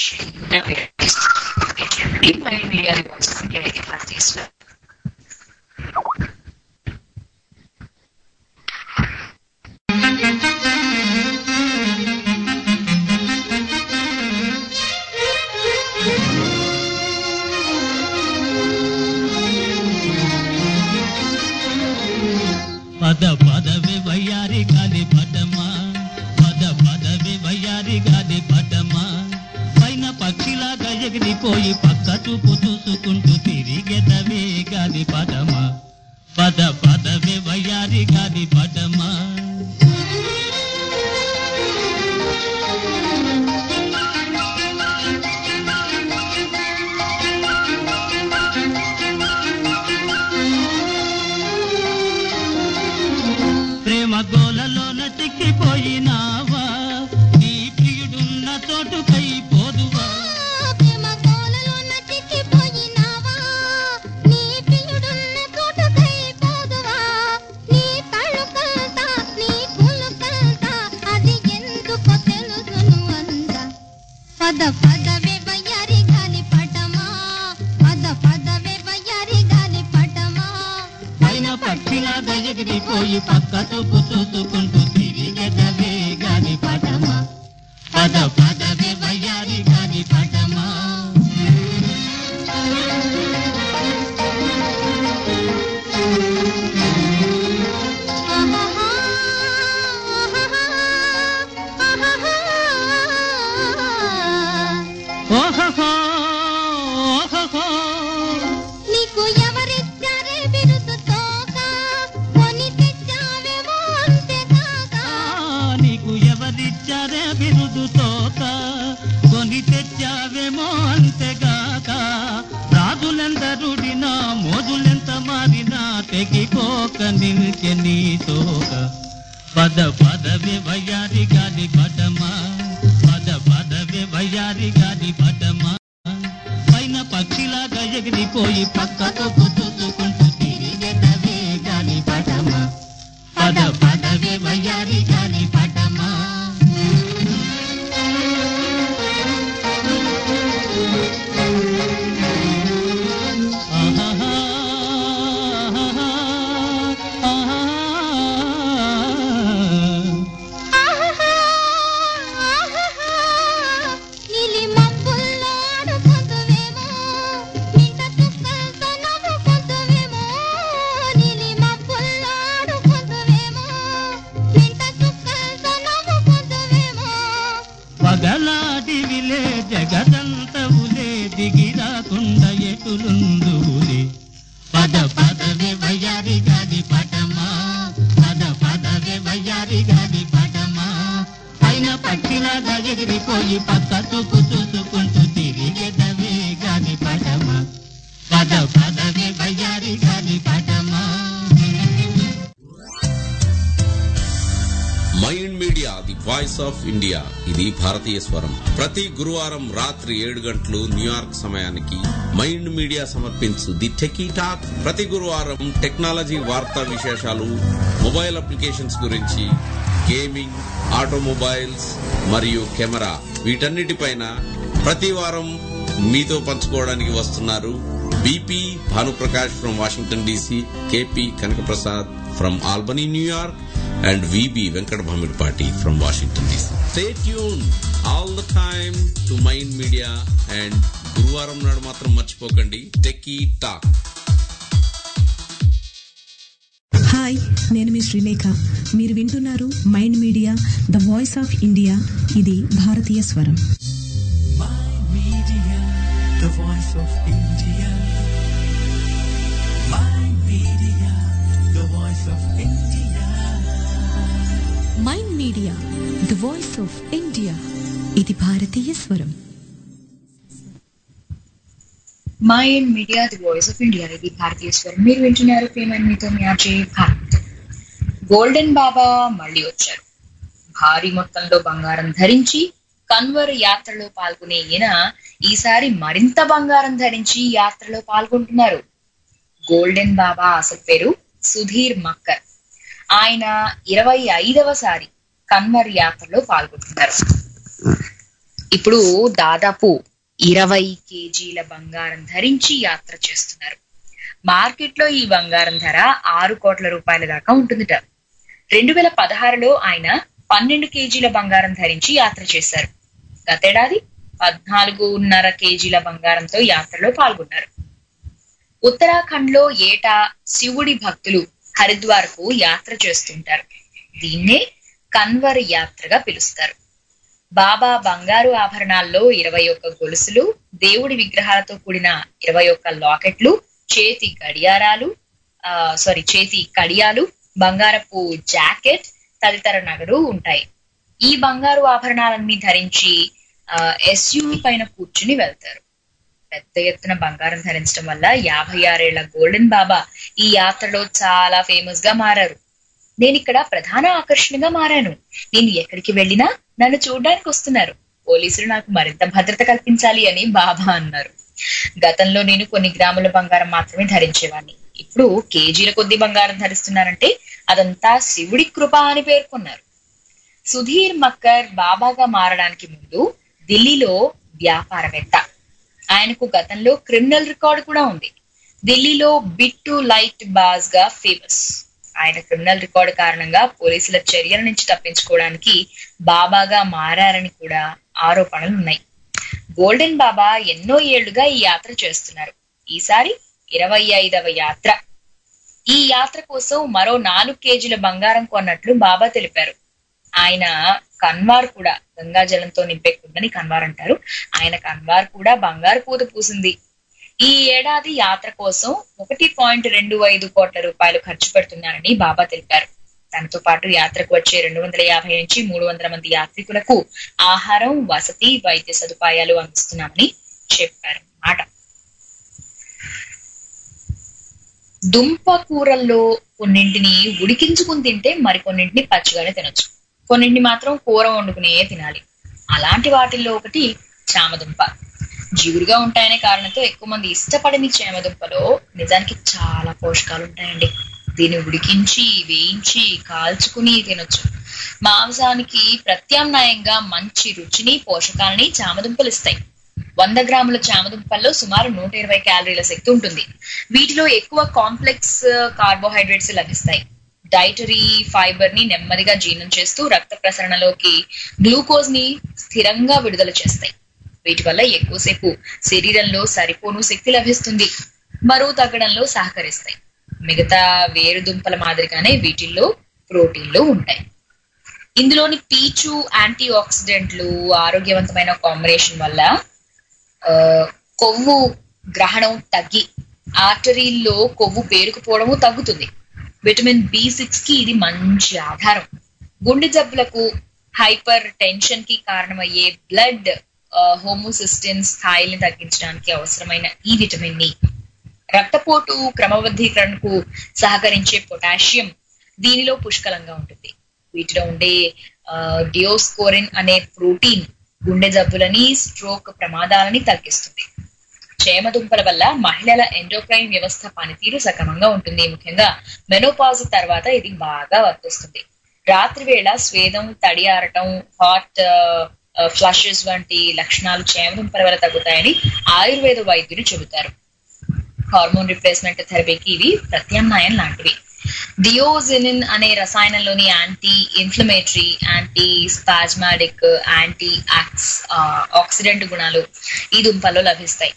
[SPEAKER 6] మీడియా భారతీయ
[SPEAKER 7] పద పదవి వయ్యారి గాలి పటమా పద పదవి వయ్యారి గాలి పటమా పైన పక్షిలాగా ఎగిరిపోయి పక్క చూపు చూసుకుంటూ తిరిగెదవే గాలి పటమా పద పదవి వయ్యారి గాలి పటమా ప్రేమ గోలలోన చిక్కిపోయినావా నీ ప్రియుడున్న చోటుకై పోదువా
[SPEAKER 10] పద పదవే వయ్యారి గాలి పటమా పద పదవే వయ్యారి గాలి పటమా
[SPEAKER 7] పైన పక్షిలాగా ఎగిరిపోయి పక్క చూపు చూసుకుంటూ తిరిగెదవే గాలి పటమా పద పదవే వయ్యారి గాలి పటమా ఓహో ఓహో
[SPEAKER 10] నీకు ఎవరిచ్చారే బిరుదు తోక కొని తెచ్చావేమో అంతేకాక
[SPEAKER 7] నీకు ఎవరిచ్చారే బిరుదు తోక కొని తెచ్చావేమో అంతేగాక రాజులెందరుడినా మోజులెంత మారినా తెగిపోక నిలిచె నీ తోక పద పదవి వయ్యారి గాలి పటమా పద పదవి వయ్యారి గాలి పటమా పైన పక్షిలాగా ఎగిరిపోయి పక్కతో చూసుకుంటూ తిరిగెదవే గాలి పటమా పద పదవే వయ్యారి గాలి పటమా ఆహాహా, ఆహాహా, ఆహా.
[SPEAKER 10] నీలి మబ్బుల్లో ఆడుకుందువేమో మింట చుక్కలతో నవ్వుకుందువేమో నీలి మబ్బుల్లో ఆడుకుందువేమో మింట చుక్కలతో
[SPEAKER 5] వాయిస్ ఆఫ్ ఇండియా ఇది భారతీయ స్వరం ప్రతి గురువారం రాత్రి ఏడు గంటలు న్యూయార్క్ సమయానికి మైండ్ మీడియా సమర్పించు ది టెకీ టాక్ ప్రతి గురువారం టెక్నాలజీ వార్తా విశేషాలు మొబైల్ అప్లికేషన్స్ గురించి గేమింగ్ ఆటోమొబైల్స్ మరియు కెమెరా వీటన్నిటిపైన ప్రతి వారం మీతో పంచుకోవడానికి వస్తున్నారు BP Bhanuprakash from Washington DC KP Kanakaprasad from Albany New York and VB Venkat Bhamidpati from Washington DC. Stay tuned all the time to Mind Media and గురువారం నాడు మాత్రం మర్చిపోకండి టెక్కీ టాక్
[SPEAKER 11] హాయ్ నేను మీ శ్రీలేఖ మీరు వింటున్నారు Mind media the voice of India ఇది భారతీయ స్వరం
[SPEAKER 2] Media, the voice of India. My media, the voice of India.
[SPEAKER 3] Mind media the voice of India ఇది భారతీయ స్వరం
[SPEAKER 6] mind media the voice of India ఇది భారతీయ స్వరం మీరు వింటున్నారు ప్రేమని మీతో మీ అజయ్ భారత్ గోల్డెన్ బాబా మళ్ళీ వచ్చారు భారీ మొత్తంలో బంగారం ధరించి కన్వర్ యాత్రలో పాల్గొనే ఈయన ఈసారి మరింత బంగారం ధరించి యాత్రలో పాల్గొంటున్నారు గోల్డెన్ బాబా అసలు పేరు సుధీర్ మక్కర్ ఆయన ఇరవై ఐదవ సారి కన్వర్ యాత్రలో పాల్గొంటున్నారు ఇప్పుడు దాదాపు ఇరవై కేజీల బంగారం ధరించి యాత్ర చేస్తున్నారు మార్కెట్ లో ఈ బంగారం ధర ఆరు కోట్ల రూపాయల దాకా ఉంటుందిట రెండు వేల పదహారులో ఆయన పన్నెండు కేజీల బంగారం ధరించి యాత్ర చేశారు గతేడాది పద్నాలుగున్నర కేజీల బంగారంతో యాత్రలో పాల్గొన్నారు ఉత్తరాఖండ్ లో ఏటా శివుడి భక్తులు హరిద్వార్ కు యాత్ర చేస్తుంటారు దీన్నే కన్వర్ యాత్రగా పిలుస్తారు బాబా బంగారు ఆభరణాల్లో ఇరవై ఒక్క గొలుసులు దేవుడి విగ్రహాలతో కూడిన ఇరవై ఒక్క లాకెట్లు చేతి గడియారాలు ఆ సారీ చేతి కడియాలు బంగారపు జాకెట్ తదితర నగలు ఉంటాయి ఈ బంగారు ఆభరణాలన్నీ ధరించి ఆ ఎస్యూవి పైన కూర్చుని వెళ్తారు పెద్ద ఎత్తున బంగారం ధరించడం వల్ల యాభై ఆరేళ్ల గోల్డెన్ బాబా ఈ యాత్రలో చాలా ఫేమస్ గా మారారు నేను ఇక్కడ ప్రధాన ఆకర్షణగా మారాను నేను ఎక్కడికి వెళ్ళినా నన్ను చూడడానికి వస్తున్నారు పోలీసులు నాకు మరింత భద్రత కల్పించాలి అని బాబా అన్నారు గతంలో నేను కొన్ని గ్రాముల బంగారం మాత్రమే ధరించేవాడిని ఇప్పుడు కేజీల కొద్ది బంగారం ధరిస్తున్నానంటే అదంతా శివుడి కృప అని పేర్కొన్నారు సుధీర్ మక్కర్ బాబాగా మారడానికి ముందు ఢిల్లీలో వ్యాపారవేత్త ఆయనకు గతంలో క్రిమినల్ రికార్డు కూడా ఉంది ఢిల్లీలో బిట్టు లైట్ బాజ్ గా ఫేమస్ ఆయన క్రిమినల్ రికార్డు కారణంగా పోలీసుల చర్యల నుంచి తప్పించుకోవడానికి బాబాగా మారారని కూడా ఆరోపణలు ఉన్నాయి గోల్డెన్ బాబా ఎన్నో ఏళ్లుగా ఈ యాత్ర చేస్తున్నారు ఈసారి ఇరవై ఐదవ యాత్ర ఈ యాత్ర కోసం మరో నాలుగు కేజీల బంగారం కొన్నట్లు బాబా తెలిపారు ఆయన కన్వార్ కూడా గంగా జలంతో నింపే కుండని కన్వార్ అంటారు ఆయన కన్వార్ కూడా బంగారు పూత పూసింది ఈ ఏడాది యాత్ర కోసం ఒకటి పాయింట్ రెండు ఐదు కోట్ల రూపాయలు ఖర్చు పెడుతున్నారని బాబా తెలిపారు దానితో పాటు యాత్రకు వచ్చే రెండు వందల యాభై నుంచి మూడు వందల మంది యాత్రికులకు ఆహారం వసతి వైద్య సదుపాయాలు అందిస్తున్నామని చెప్పారు మాట దుంప కూరల్లో కొన్నింటిని ఉడికించుకుని తింటే మరికొన్నింటిని పచ్చిగానే తినొచ్చు కొన్నింటిని మాత్రం కూర వండుకునే తినాలి అలాంటి వాటిల్లో ఒకటి చామదుంప జిగురుగా ఉంటాయనే కారణంతో ఎక్కువ మంది ఇష్టపడని చేమదుంపలో నిజానికి చాలా పోషకాలు ఉంటాయండి దీన్ని ఉడికించి వేయించి కాల్చుకుని తినొచ్చు మాంసానికి ప్రత్యామ్నాయంగా మంచి రుచిని పోషకాలని చామదుంపలు ఇస్తాయి వంద గ్రాముల చామదుంపల్లో సుమారు నూట ఇరవై క్యాలరీల శక్తి ఉంటుంది వీటిలో ఎక్కువ కాంప్లెక్స్ కార్బోహైడ్రేట్స్ లభిస్తాయి డైటరీ ఫైబర్ ని నెమ్మదిగా జీర్ణం చేస్తూ రక్త ప్రసరణలోకి గ్లూకోజ్ ని స్థిరంగా విడుదల చేస్తాయి వీటి వల్ల ఎక్కువసేపు శరీరంలో సరిపోను శక్తి లభిస్తుంది బరువు తగ్గడంలో సహకరిస్తాయి మిగతా వేరుదుంపల మాదిరిగానే వీటిల్లో ప్రోటీన్లు ఉంటాయి ఇందులోని పీచు యాంటీ ఆక్సిడెంట్లు ఆరోగ్యవంతమైన కాంబినేషన్ వల్ల ఆ, కొవ్వు గ్రహణం తగ్గి ఆర్టరీల్లో కొవ్వు పేరుకుపోవడము తగ్గుతుంది విటమిన్ బి సిక్స్ కి ఇది మంచి ఆధారం గుండె జబ్బులకు హైపర్ టెన్షన్ కి కారణమయ్యే బ్లడ్ హోమోసిస్టిన్ స్థాయిని తగ్గించడానికి అవసరమైన ఈ విటమిన్ ని రక్తపోటు క్రమబద్ధీకరణకు సహకరించే పొటాషియం దీనిలో పుష్కలంగా ఉంటుంది వీటిలో ఉండే డియోస్కోరిన్ అనే ప్రోటీన్ గుండె జబ్బులని స్ట్రోక్ ప్రమాదాలని తగ్గిస్తుంది క్షేమదుంపల వల్ల మహిళల ఎండోక్రైన్ వ్యవస్థ పనితీరు సక్రమంగా ఉంటుంది ముఖ్యంగా మెనోపాజ్ తర్వాత ఇది బాగా వర్తిస్తుంది రాత్రి వేళ స్వేదం తడి ఆరటం హాట్ ఫ్లషెస్ వంటి లక్షణాలు క్షేమదుంపల వల్ల తగ్గుతాయని ఆయుర్వేద వైద్యులు చెబుతారు హార్మోన్ రిప్లేస్మెంట్ థెరపీకి ఇవి ప్రత్యామ్నాయం లాంటివి డియోజినిన్ అనే రసాయనంలోని anti inflammatory anti spasmodic anti ox oxidant గుణాలు ఈ దుంపల్లో లభిస్తాయి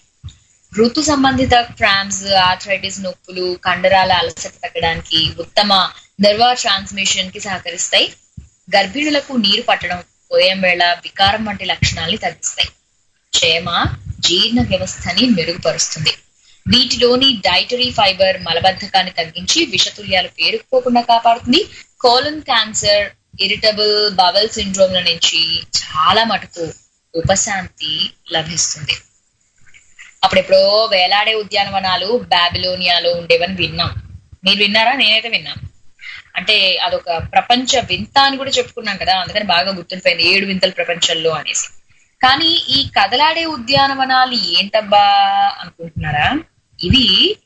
[SPEAKER 6] ఋతు సంబంధిత క్రామ్స్ ఆర్థరైటిస్ నొప్పులు కండరాల అలసట తగ్గడానికి ఉత్తమ నర్వా ట్రాన్స్మిషన్ కి సహకరిస్తాయి గర్భిణులకు నీరు పట్టడం ఉదయం వేళ వికారం వంటి లక్షణాల్ని తగ్గిస్తాయి క్షేమ జీర్ణ వ్యవస్థని మెరుగుపరుస్తుంది వీటిలోని డైటరీ ఫైబర్ మలబద్ధకాన్ని తగ్గించి విషతుల్యాలు పేరుకుపోకుండా కాపాడుతుంది కోలన్ క్యాన్సర్ ఇరిటబుల్ బవల్ సిండ్రోమ్ల నుంచి చాలా మటుకు ఉపశాంతి లభిస్తుంది అప్పుడెప్పుడో వేలాడే ఉద్యానవనాలు బాబిలోనియాలో ఉండేవని విన్నాం మీరు విన్నారా నేనైతే విన్నాను అంటే అదొక ప్రపంచ వింత అని కూడా చెప్పుకున్నాం కదా అందుకని బాగా గుర్తుండిపోయింది ఏడు వింతల ప్రపంచంలో అనేసి కానీ ఈ కదలాడే ఉద్యానవనాలు ఏంటబ్బా అనుకుంటున్నారా ఇవి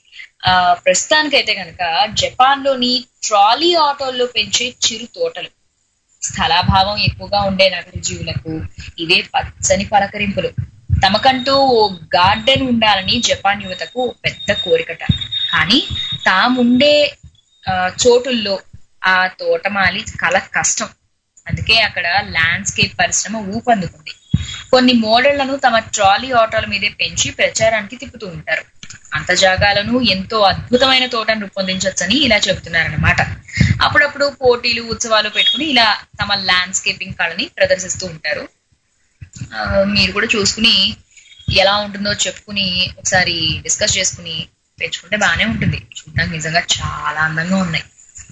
[SPEAKER 6] ఆ ప్రస్తుతానికైతే కనుక జపాన్ లోని ట్రాలీ ఆటోల్లో పెంచే చిరు తోటలు స్థలాభావం ఎక్కువగా ఉండే నగర జీవులకు ఇవే పచ్చని పలకరింపులు తమకంటూ ఓ గార్డెన్ ఉండాలని జపాన్ యువతకు పెద్ద కోరికట కానీ తాముండే ఆ, చోటుల్లో ఆ తోటమాలి కల కష్టం అందుకే అక్కడ ల్యాండ్స్కేప్ పరిశ్రమ ఊపందుకుంది కొన్ని మోడళ్లను తమ ట్రాలీ ఆటోల మీదే పెంచి ప్రచారానికి తిప్పుతూ ఉంటారు అంత జాగాలను ఎంతో అద్భుతమైన తోటను రూపొందించవచ్చని ఇలా చెబుతున్నారన్నమాట అప్పుడప్పుడు పోటీలు ఉత్సవాలు పెట్టుకుని ఇలా తమ ల్యాండ్స్కేపింగ్ కళని ప్రదర్శిస్తూ ఉంటారు ఆ, మీరు కూడా చూసుకుని ఎలా ఉంటుందో చెప్పుకుని ఒకసారి డిస్కస్ చేసుకుని పెంచుకుంటే బాగానే ఉంటుంది చూడడానికి నిజంగా చాలా అందంగా ఉన్నాయి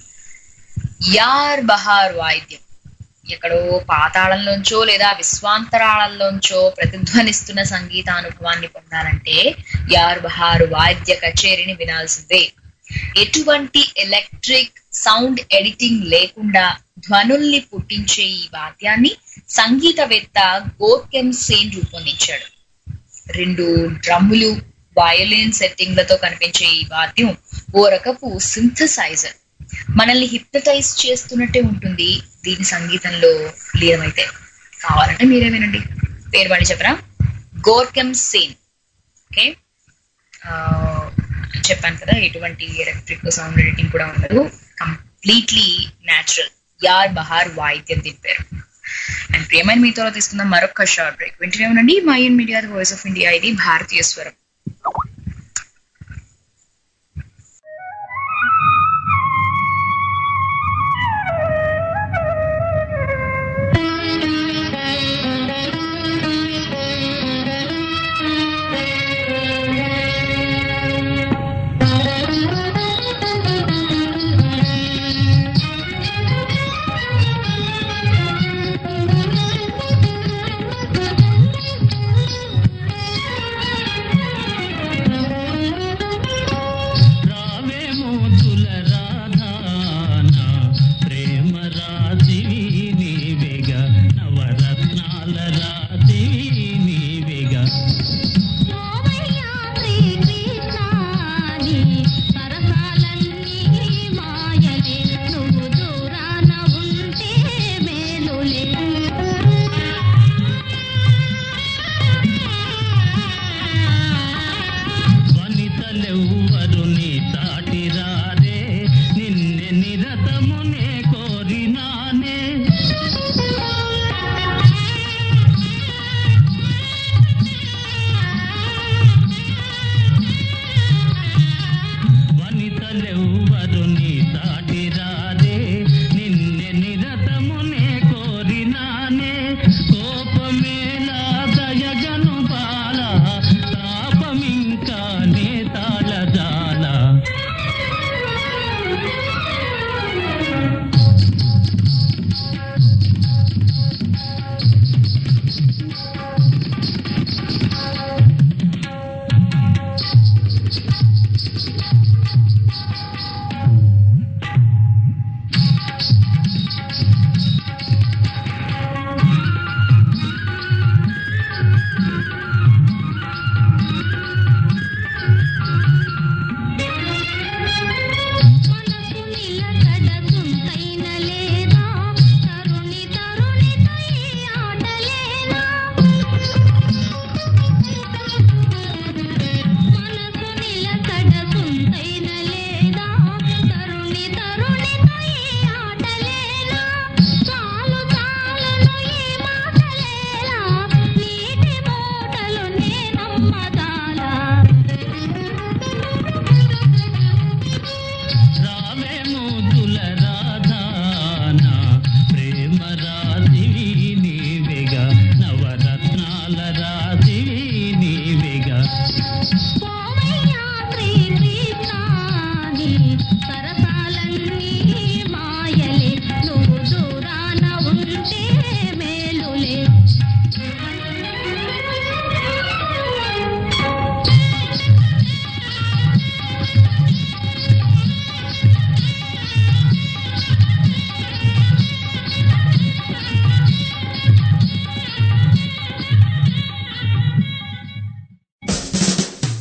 [SPEAKER 6] యార్ బహార్ వాయిద్యం ఎక్కడో పాతాళంలోంచో లేదా విశ్వాంతరాళంలోంచో ప్రతిధ్వనిస్తున్న సంగీతానుభవాన్ని పొందాలంటే యార్ బహార్ వాద్య కచేరీని వినాల్సిందే ఎటువంటి ఎలక్ట్రిక్ సౌండ్ ఎడిటింగ్ లేకుండా ధ్వనుల్ని పుట్టించే ఈ వాద్యాన్ని సంగీతవేత్త గోకెమ్ సేన్ రూపొందించాడు రెండు డ్రమ్ములు వయోలిన్ సెట్టింగ్లతో కనిపించే ఈ వాద్యం ఓ రకపు సింథసైజర్ మనల్ని హిప్నటైజ్ చేస్తున్నట్టే ఉంటుంది దీని సంగీతంలో లీనమైతే కావాలంటే మీరే వినండి పేరు వాడి చెప్పరా గోర్కెమ్ సేన్ ఓకే ఆ, చెప్పాను కదా ఎటువంటి ఎలక్ట్రిక్ సౌండ్ ఎడిటింగ్ కూడా ఉండదు కంప్లీట్లీ న్యాచురల్ యార్ బహార్ వాయిద్యం దీని పేరు అండ్ ప్రియమైన మీతో తీసుకుందాం మరొక షార్ట్ బ్రేక్ వింటూనే ఉండండి Mind Media voice of India ఇది భారతీయ స్వరం
[SPEAKER 10] Thank you.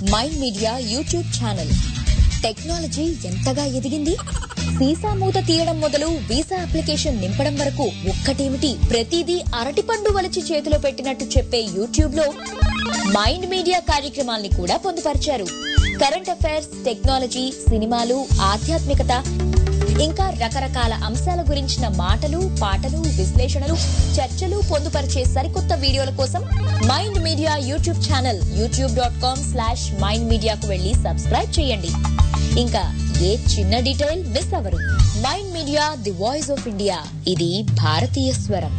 [SPEAKER 12] Mind Media YouTube channel technology ఎంతగా ఎదిగింది వీసా మూత తీయడం మొదలు వీసా అప్లికేషన్ నింపడం వరకు ఒక్కటేమిటి ప్రతిదీ అరటిపండు వలచి చేతిలో పెట్టినట్టు చెప్పే యూట్యూబ్ లో మైండ్ మీడియా కార్యక్రమాల్ని కూడా పొందుపరిచారు కరెంట్ అఫైర్స్ టెక్నాలజీ సినిమాలు ఆధ్యాత్మికత ఇంకా రకరకాల అంశాల గురించిన మాటలు పాటలు విశ్లేషణలు చర్చలు పొందుపరిచే సరికొత్త వీడియోల కోసం Mind Media YouTube channel YouTube dot com slash Mind మీడియాకు వెళ్లి సబ్స్క్రైబ్ చేయండి ఇంకా ఏ చిన్న డీటెయిల్ మిస్ అవ్వరు Mind media the voice of India ఇది భారతీయ స్వరం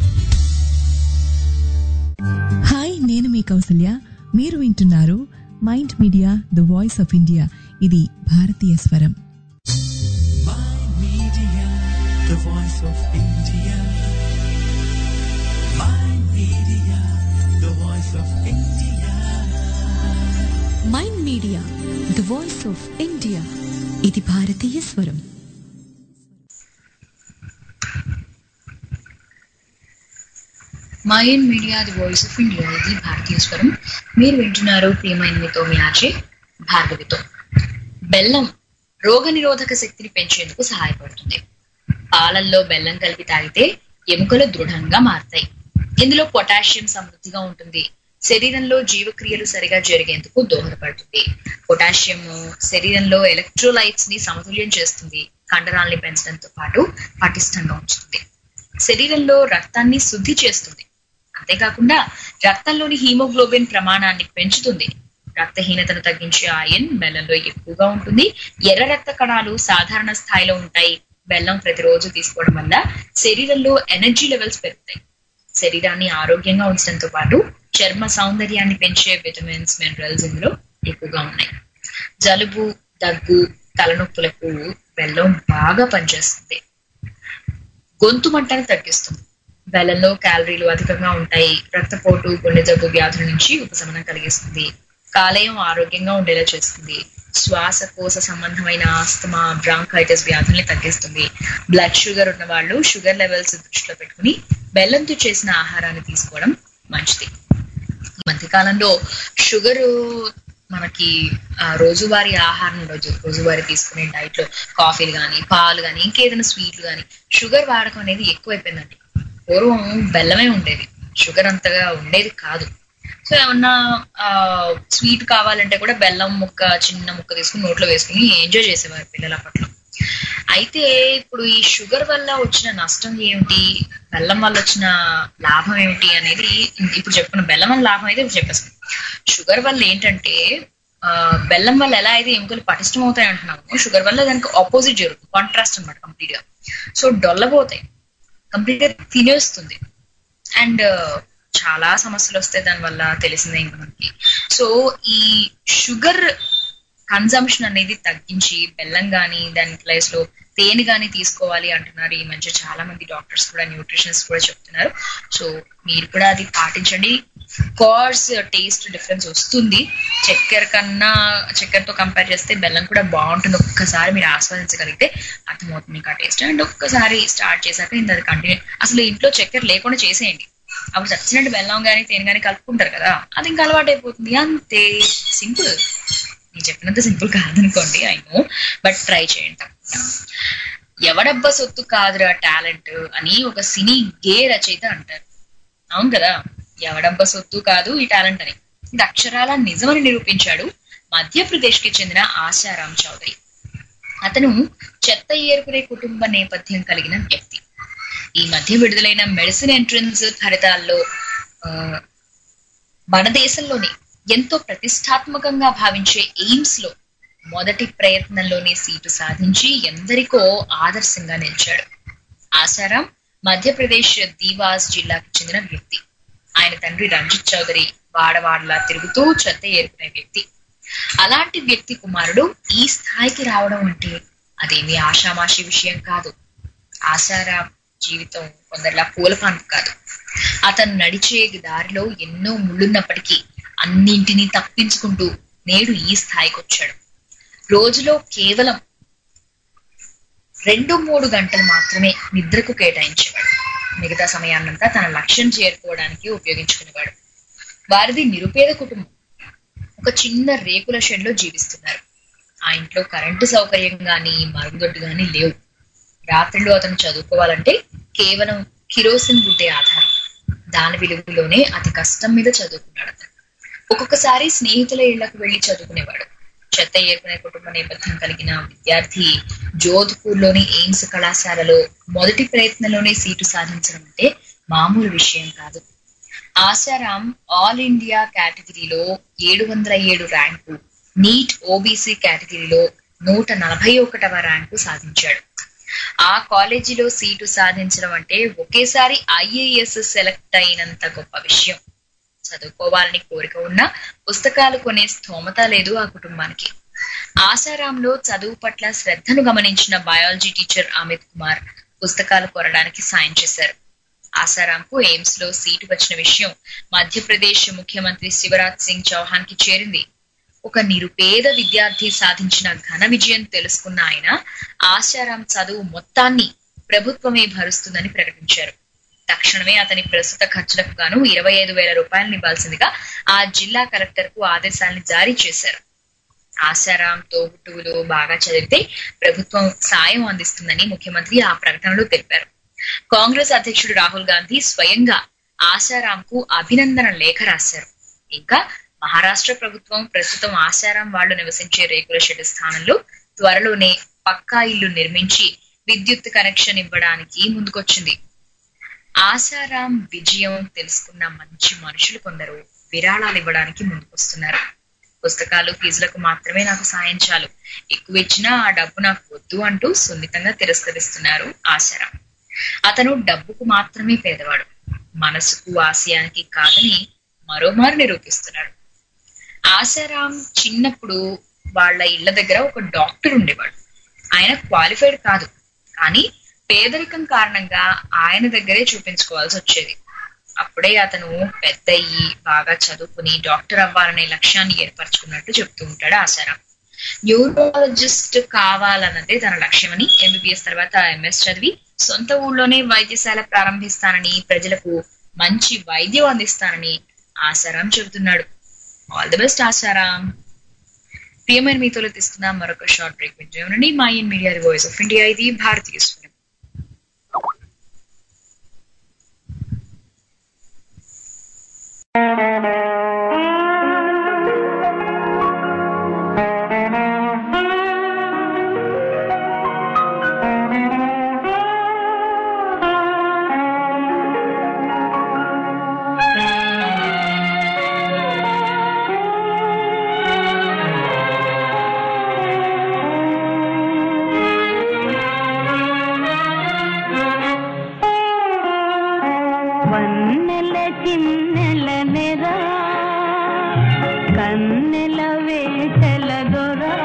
[SPEAKER 11] హాయ్ నేను మీ కౌసల్య మీరు వింటున్నారు Mind media the voice of India ఇది భారతీయ స్వరం
[SPEAKER 2] the voice of India. My media, the voice of India.
[SPEAKER 3] Mind media the voice of India ఇది భారతీయ స్వరం
[SPEAKER 6] mind media the voice of India ఇది భారతీయ స్వరం మీరు వింటున్నారు ప్రియమైన మీతో మీ ఆర్జే భార్గవితో బెల్లం రోగ నిరోధక శక్తిని పెంచేందుకు సహాయపడుతుంది పాలల్లో బెల్లం కలిపి తాగితే ఎముకలు దృఢంగా మారతాయి ఇందులో పొటాషియం సమృద్ధిగా ఉంటుంది శరీరంలో జీవక్రియలు సరిగా జరిగేందుకు దోహదపడుతుంది పొటాషియం శరీరంలో ఎలక్ట్రోలైట్స్ ని సమతుల్యం చేస్తుంది కండరాల్ని పెంచడంతో పాటు పటిష్టంగా ఉంచుతుంది శరీరంలో రక్తాన్ని శుద్ధి చేస్తుంది అంతేకాకుండా రక్తంలోని హీమోగ్లోబిన్ ప్రమాణాన్ని పెంచుతుంది రక్తహీనతను తగ్గించే ఆయన్ బెల్లంలో ఎక్కువగా ఉంటుంది ఎర్ర రక్త కణాలు సాధారణ స్థాయిలో ఉంటాయి బెల్లం ప్రతిరోజు తీసుకోవడం వల్ల శరీరంలో ఎనర్జీ లెవెల్స్ పెరుగుతాయి శరీరాన్ని ఆరోగ్యంగా ఉంచడంతో పాటు చర్మ సౌందర్యాన్ని పెంచే విటమిన్స్ మినరల్స్ ఇందులో ఎక్కువగా ఉన్నాయి జలుబు దగ్గు తలనొప్పులకు బెల్లం బాగా పనిచేస్తుంది గొంతు మంటను తగ్గిస్తుంది బెల్లంలో క్యాలరీలు అధికంగా ఉంటాయి రక్తపోటు గుండె జబ్బు వ్యాధుల నుంచి ఉపశమనం కలిగిస్తుంది కాలేయం ఆరోగ్యంగా ఉండేలా చేస్తుంది శ్వాసకోశ సంబంధమైన ఆస్తమా బ్రాంకైటిస్ వ్యాధుల్ని తగ్గిస్తుంది బ్లడ్ షుగర్ ఉన్న వాళ్ళు షుగర్ లెవెల్స్ దృష్టిలో పెట్టుకుని బెల్లంతో చేసిన ఆహారాన్ని తీసుకోవడం మంచిది ఈ మధ్య కాలంలో షుగర్ మనకి ఆ, రోజువారీ ఆహారం రోజు రోజువారీ తీసుకునే డైట్ లో కాఫీలు కానీ పాలు కానీ ఇంకేదైనా స్వీట్లు కానీ షుగర్ వాడకం అనేది ఎక్కువైపోయిందండి పూర్వం బెల్లమే ఉండేది షుగర్ అంతగా ఉండేది కాదు సో ఏమన్నా స్వీట్ కావాలంటే కూడా బెల్లం ముక్క చిన్న ముక్క తీసుకుని నోట్లో వేసుకుని ఎంజాయ్ చేసేవారు పిల్లలు అప్పట్లో అయితే ఇప్పుడు ఈ షుగర్ వల్ల వచ్చిన నష్టం ఏమిటి బెల్లం వల్ల వచ్చిన లాభం ఏమిటి అనేది ఇప్పుడు చెప్పుకున్న బెల్లం వల్ల లాభం అయితే ఇప్పుడు చెప్పేస్తాం షుగర్ వల్ల ఏంటంటే ఆ, బెల్లం వల్ల ఎలా అయితే ఎముకలు పటిష్టం అవుతాయి అంటున్నాము షుగర్ వల్ల దానికి ఆపోజిట్ జరుగుతుంది కాంట్రాస్ట్ అనమాట కంప్లీట్ గా సో డొల్లబోతాయి కంప్లీట్ గా తినేస్తుంది అండ్ చాలా సమస్యలు వస్తాయి దాని వల్ల తెలిసిందే ఇంకా మనకి సో ఈ షుగర్ కన్జంప్షన్ అనేది తగ్గించి బెల్లం కానీ దాని ప్లేస్ లో తేనె కానీ తీసుకోవాలి అంటున్నారు ఈ మధ్య చాలా మంది డాక్టర్స్ కూడా న్యూట్రిషన్స్ కూడా చెప్తున్నారు సో మీరు కూడా అది పాటించండి కోర్స్ టేస్ట్ డిఫరెన్స్ వస్తుంది చక్కెర కన్నా చక్కెరతో కంపేర్ చేస్తే బెల్లం కూడా బాగుంటుంది ఒక్కసారి మీరు ఆస్వాదించగలిగితే అర్థమవుతుంది మీకు ఆ టేస్ట్ అండ్ ఒక్కసారి స్టార్ట్ చేశాక ఇంకా అది కంటిన్యూ అసలు ఇంట్లో చక్కెర లేకుండా చేసేయండి అప్పుడు చచ్చినట్టు బెల్లం కానీ తేనె కానీ కలుపుకుంటారు కదా అది ఇంకా అలవాటు అయిపోతుంది అంతే సింపుల్ నేను చెప్పినంత సింపుల్ కాదనుకోండి ఐ నో బట్ ట్రై చేయండి తప్పకుండా ఎవడబ్బా సొత్తు కాదురా టాలెంట్ అని ఒక సినీ గే రచయిత అంటారు అవును కదా ఎవడబ్బా సొత్తు కాదు ఈ టాలెంట్ అని ఇది అక్షరాల నిజమని నిరూపించాడు మధ్యప్రదేశ్ కి చెందిన ఆశారాం చౌదరి అతను చెత్త ఏరుకునే కుటుంబ నేపథ్యం కలిగిన వ్యక్తి ఈ మధ్య విడుదలైన మెడిసిన్ ఎంట్రన్స్ ఫలితాల్లో ఆ, మన దేశంలోని ఎంతో ప్రతిష్టాత్మకంగా భావించే ఎయిమ్స్ లో మొదటి ప్రయత్నంలోనే సీటు సాధించి ఎందరికో ఆదర్శంగా నిలిచాడు ఆశారాం మధ్యప్రదేశ్ దీవాస్ జిల్లాకు చెందిన వ్యక్తి ఆయన తండ్రి రంజిత్ చౌదరి వాడవాడలా తిరుగుతూ చెత్త ఏరుకునే వ్యక్తి అలాంటి వ్యక్తి కుమారుడు ఈ స్థాయికి రావడం అంటే అదేమీ ఆషామాషి విషయం కాదు ఆశారాం జీవితం కొందరిలా పూలపాన్పు కాదు అతను నడిచే దారిలో ఎన్నో ముళ్ళున్నప్పటికీ అన్నింటినీ తప్పించుకుంటూ నేడు ఈ స్థాయికి వచ్చాడు రోజులో కేవలం రెండు మూడు గంటలు మాత్రమే నిద్రకు కేటాయించేవాడు మిగతా సమయాన్నంతా తన లక్ష్యం చేరుకోవడానికి ఉపయోగించుకునేవాడు వారిది నిరుపేద కుటుంబం ఒక ఒక చిన్న రేకుల షెడ్ లో జీవిస్తున్నారు ఆ ఇంట్లో కరెంటు సౌకర్యం గాని మరుగుదొడ్డు గాని లేవు రాత్రిలో అతను చదువుకోవాలంటే కేవలం కిరోసిన్ బుడ్డే ఆధారం దాని విలువలోనే అతి కష్టం మీద చదువుకున్నాడు అతను ఒక్కొక్కసారి స్నేహితుల ఇళ్లకు వెళ్లి చదువుకునేవాడు చెత్త ఏర్పడే కుటుంబ నేపథ్యం కలిగిన విద్యార్థి జోధ్పూర్ లోని ఎయిమ్స్ కళాశాలలో మొదటి ప్రయత్నంలోనే సీటు సాధించడం అంటే మామూలు విషయం కాదు ఆశారాం ఆల్ ఇండియా కేటగిరీలో ఏడు వందల ఏడు ర్యాంకు నీట్ ఓబీసీ కేటగిరీలో నూట నలభై ఒకటవ ర్యాంకు సాధించాడు ఆ కాలేజీలో సీటు సాధించడం అంటే ఒకేసారి ఐఏఎస్ సెలెక్ట్ అయినంత గొప్ప విషయం చదువుకోవాలని కోరిక ఉన్నా పుస్తకాలు కొనే స్థోమత లేదు ఆ కుటుంబానికి ఆశారాంలో చదువు పట్ల శ్రద్ధను గమనించిన బయాలజీ టీచర్ అమిత్ కుమార్ పుస్తకాలు కొనడానికి సాయం చేశారు ఆశారాంకు ఎయిమ్స్ లో సీటు వచ్చిన విషయం మధ్యప్రదేశ్ ముఖ్యమంత్రి శివరాజ్ సింగ్ చౌహాన్ కి చేరింది ఒక నిరుపేద విద్యార్థి సాధించిన ఘన విజయం తెలుసుకున్న ఆయన ఆశారాం చదువు మొత్తాన్ని ప్రభుత్వమే భరుస్తుందని ప్రకటించారు తక్షణమే అతని ప్రస్తుత ఖర్చులకు గాను ఇరవై ఐదు వేల రూపాయలను ఇవ్వాల్సిందిగా ఆ జిల్లా కలెక్టర్ కు ఆదేశాలను జారీ చేశారు ఆశారాం తోబుట్టువులు బాగా చదివితే ప్రభుత్వం సాయం అందిస్తుందని ముఖ్యమంత్రి ఆ ప్రకటనలో తెలిపారు కాంగ్రెస్ అధ్యక్షుడు రాహుల్ గాంధీ స్వయంగా ఆశారాం కు అభినందన లేఖ రాశారు ఇంకా మహారాష్ట్ర ప్రభుత్వం ప్రస్తుతం ఆశారాం వాళ్లు నివసించే రేకుల షెడ్ స్థానంలో త్వరలోనే పక్కా ఇల్లు నిర్మించి విద్యుత్ కనెక్షన్ ఇవ్వడానికి ముందుకొచ్చింది ఆశారాం విజయం తెలుసుకున్న మంచి మనుషులు కొందరు విరాళాలు ఇవ్వడానికి ముందుకొస్తున్నారు పుస్తకాలు ఫీజులకు మాత్రమే నాకు సాయం చాలు ఎక్కువ ఇచ్చినా ఆ డబ్బు నాకు వద్దు అంటూ సున్నితంగా తిరస్కరిస్తున్నారు ఆశారాం అతను డబ్బుకు మాత్రమే పేదవాడు మనసుకు ఆశయానికి కాదని మరోమారు నిరూపిస్తున్నాడు ఆశారాం చిన్నప్పుడు వాళ్ళ ఇళ్ల దగ్గర ఒక డాక్టర్ ఉండేవాడు ఆయన క్వాలిఫైడ్ కాదు కానీ పేదరికం కారణంగా ఆయన దగ్గరే చూపించుకోవాల్సి వచ్చేది అప్పుడే అతను పెద్దయ్యి బాగా చదువుకుని డాక్టర్ అవ్వాలనే లక్ష్యాన్ని ఏర్పరచుకున్నట్టు చెప్తూ ఉంటాడు ఆశారాం న్యూరాలజిస్ట్ కావాలన్నదే తన లక్ష్యమని ఎంబీబీఎస్ తర్వాత ఎంఎస్ చదివి సొంత ఊళ్ళోనే వైద్యశాల ప్రారంభిస్తానని ప్రజలకు మంచి వైద్యం అందిస్తానని ఆశారాం చెబుతున్నాడు ఆల్ ది బెస్ట్ ఆశారాం ప్రియమైన మీతో తీసుకున్న మరొక షార్ట్ బ్రేక్ వింటుండండి Mind Media voice of India ఇది భారతీయ స్వరం
[SPEAKER 13] వన్నెల చిన్నెల నెర కన్నెల వేటల దొరా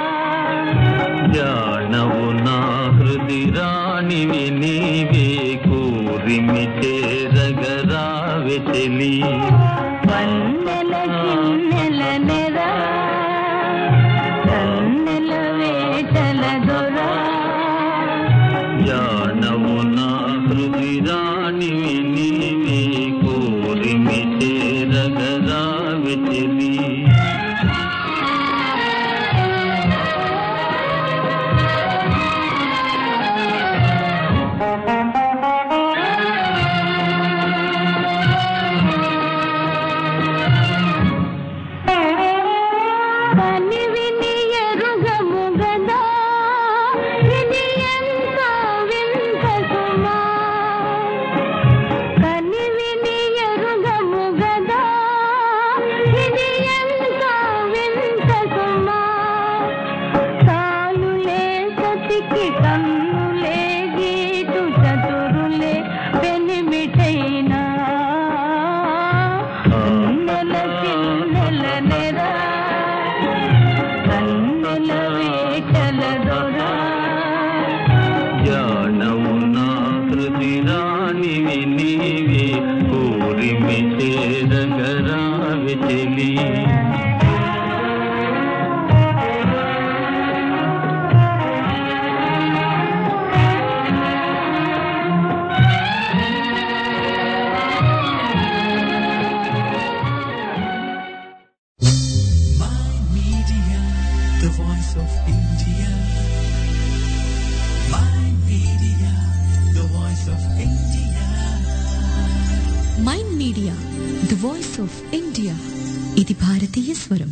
[SPEAKER 7] జానవు నా హృది రాణివి నీవే కూరిమి చేరగరావె చెలి
[SPEAKER 13] వన్నెల చిన్నెల నెర కన్నెల వేటల దొరా
[SPEAKER 7] జానవు నా హృది రాణివి నీవే కూరిమి చేరగరావె చెలి
[SPEAKER 13] కని విని ఎరుగము గదా ఇది ఎంత వింత సుమా కని విని ఎరుగము గదా ఇది ఎంత వింత సుమా తానులే సతికి కన్నులే గీటు చతురులే పెనిమిటైనా నెల చిన్నెల నెరా
[SPEAKER 2] the voice of India. My media, the voice of India.
[SPEAKER 3] Mind media the voice of India ఇది భారతీయ స్వరం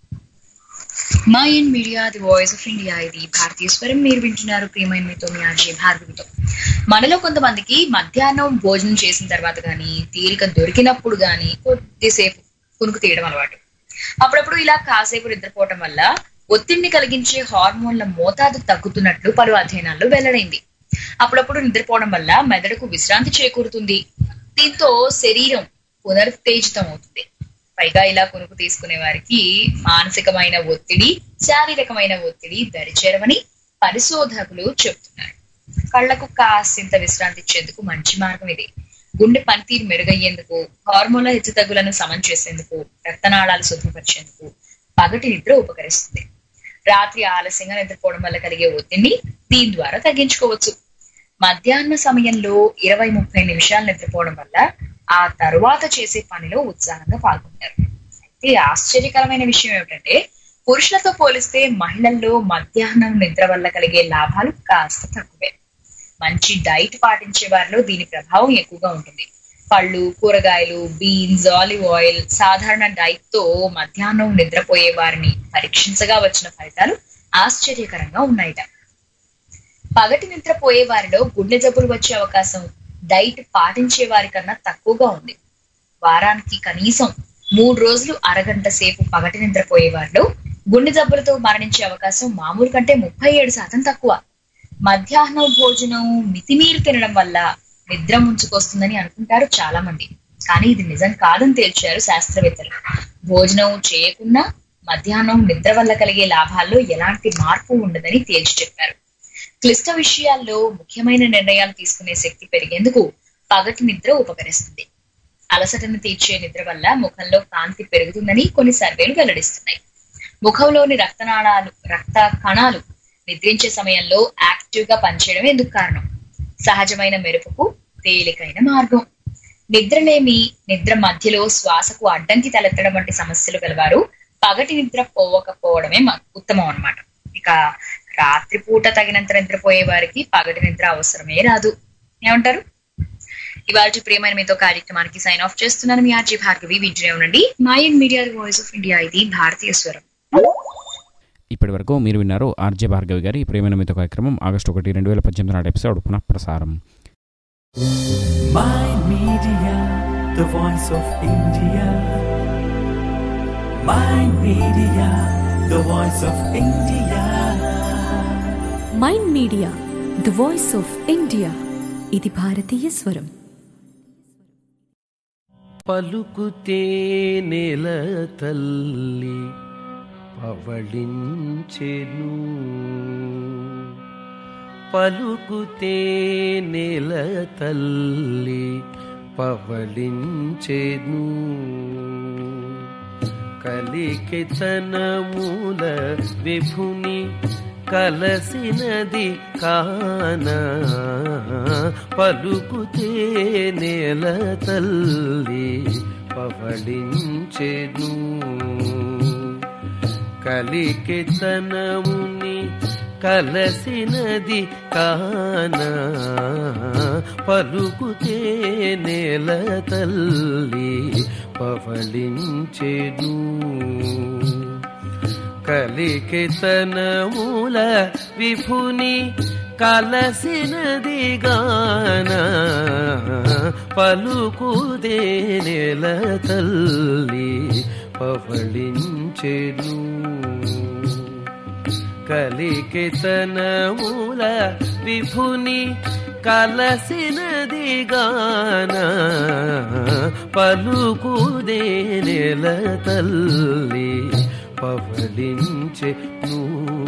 [SPEAKER 6] Mind Media the voice of India ఇది భారతీయ స్వరం మీరు వింటున్నారు ప్రియమైన మీతో మీ ఆర్జే భార్గవితో మనలో కొంతమందికి మధ్యాహ్నం భోజనం చేసిన తర్వాత గానీ తీరిక దొరికినప్పుడు గానీ కొద్దిసేపు కునుకు తీయడం అలవాటు అప్పుడప్పుడు ఇలా కాసేపు నిద్రపోవటం వల్ల ఒత్తిడిని కలిగించే హార్మోన్ల మోతాదు తగ్గుతున్నట్లు పలు అధ్యయనాల్లో వెల్లడైంది అప్పుడప్పుడు నిద్రపోవడం వల్ల మెదడుకు విశ్రాంతి చేకూరుతుంది దీంతో శరీరం పునరుత్తేజితం అవుతుంది పైగా ఇలా కొనుక్కు తీసుకునే వారికి మానసికమైన ఒత్తిడి శారీరకమైన ఒత్తిడి దరిచేరవని పరిశోధకులు చెబుతున్నారు కళ్లకు కాసింత విశ్రాంతి ఇచ్చేందుకు మంచి మార్గం ఇది గుండె పనితీరు మెరుగయ్యేందుకు హార్మోన్ల హెచ్చుతగ్గులను సమం చేసేందుకు రక్తనాళాలు శుభ్రపరిచేందుకు పగటి నిద్ర ఉపకరిస్తుంది రాత్రి ఆలస్యంగా నిద్రపోవడం వల్ల కలిగే ఒత్తిడిని దీని ద్వారా తగ్గించుకోవచ్చు మధ్యాహ్న సమయంలో ఇరవై ముప్పై నిమిషాలు నిద్రపోవడం వల్ల ఆ తరువాత చేసే పనిలో ఉత్సాహంగా పాల్గొంటారు అయితే ఆశ్చర్యకరమైన విషయం ఏమిటంటే పురుషులతో పోలిస్తే మహిళల్లో మధ్యాహ్నం నిద్ర వల్ల కలిగే లాభాలు కాస్త తక్కువే మంచి డైట్ పాటించే వారిలో దీని ప్రభావం ఎక్కువగా ఉంటుంది పళ్ళు కూరగాయలు బీన్స్ ఆలివ్ ఆయిల్ సాధారణ డైట్ తో మధ్యాహ్నం నిద్రపోయే వారిని పరీక్షించగా వచ్చిన ఫలితాలు ఆశ్చర్యకరంగా ఉన్నాయట పగటి నిద్రపోయే వారిలో గుండె జబ్బులు వచ్చే అవకాశం డైట్ పాటించే వారి కన్నా తక్కువగా ఉంది వారానికి కనీసం మూడు రోజులు అరగంట సేపు పగటి నిద్రపోయే వారిలో గుండె జబ్బులతో మరణించే అవకాశం మామూలు కంటే ముప్పై ఏడు శాతం తక్కువ మధ్యాహ్నం భోజనం మితిమీరి తినడం వల్ల నిద్ర ముంచుకొస్తుందని అనుకుంటారు చాలా మంది కానీ ఇది నిజం కాదని తేల్చారు శాస్త్రవేత్తలు భోజనం చేయకుండా మధ్యాహ్నం నిద్ర వల్ల కలిగే లాభాల్లో ఎలాంటి మార్పు ఉండదని తేల్చి చెప్పారు క్లిష్ట విషయాల్లో ముఖ్యమైన నిర్ణయాలు తీసుకునే శక్తి పెరిగేందుకు పగటి నిద్ర ఉపకరిస్తుంది అలసటను తీర్చే నిద్ర వల్ల ముఖంలో కాంతి పెరుగుతుందని కొన్ని సర్వేలు వెల్లడిస్తున్నాయి ముఖంలోని రక్తనాళాలు రక్త కణాలు నిద్రించే సమయంలో యాక్టివ్ గా పనిచేయడం ఎందుకు కారణం సహజమైన మెరుపుకు తేలికైన మార్గం నిద్రలేమి నిద్ర మధ్యలో శ్వాసకు అడ్డంకి తలెత్తడం వంటి సమస్యలు గలవారు పగటి నిద్ర పోవకపోవడమే మ- ఉత్తమం అన్నమాట ఇక రాత్రిపూట తగినంత నిద్రపోయే వారికి పగటి నిద్ర అవసరమే రాదు ఏమంటారు ఇవాళ ప్రియమైన మీతో కార్యక్రమానికి సైన్ ఆఫ్ చేస్తున్నాను మీ ఆర్జీ భార్గవి వింటూనే ఉండండి Mind Media voice of India ఇది భారతీయ స్వరం
[SPEAKER 4] ఇప్పటి వరకు మీరు విన్నారు ఆర్జే భార్గవి గారి ప్రేమైన మీతో కార్యక్రమం ఆగస్టు ఒకటి రెండు వేల పద్దెనిమిది నాటి ఎపిసోడ్ పునః ప్రసారం
[SPEAKER 2] My media, the voice of India. My media, the voice of India.
[SPEAKER 3] Mind media the voice of India ఇది భారతీయ స్వరం
[SPEAKER 14] పలుకుతే నెల తల్లి పవళించెను పలుకుతే నెల తల్లి పవళించెను కలికి తన మూల విభుని కలసినది కాన పలుకుతే నేల తల్లి పవళించెను కలికి తనముని కలసినది కాన పలుకుతే నేల తల్లి పవళించెను కలికితనమూల విభుని కలసినది గాన పలుకుదే నెల తల్లి పవళించెను కలికితనమూల విభుని కలసినది గాన పలుకుదే నెల తల్లి పవళించెను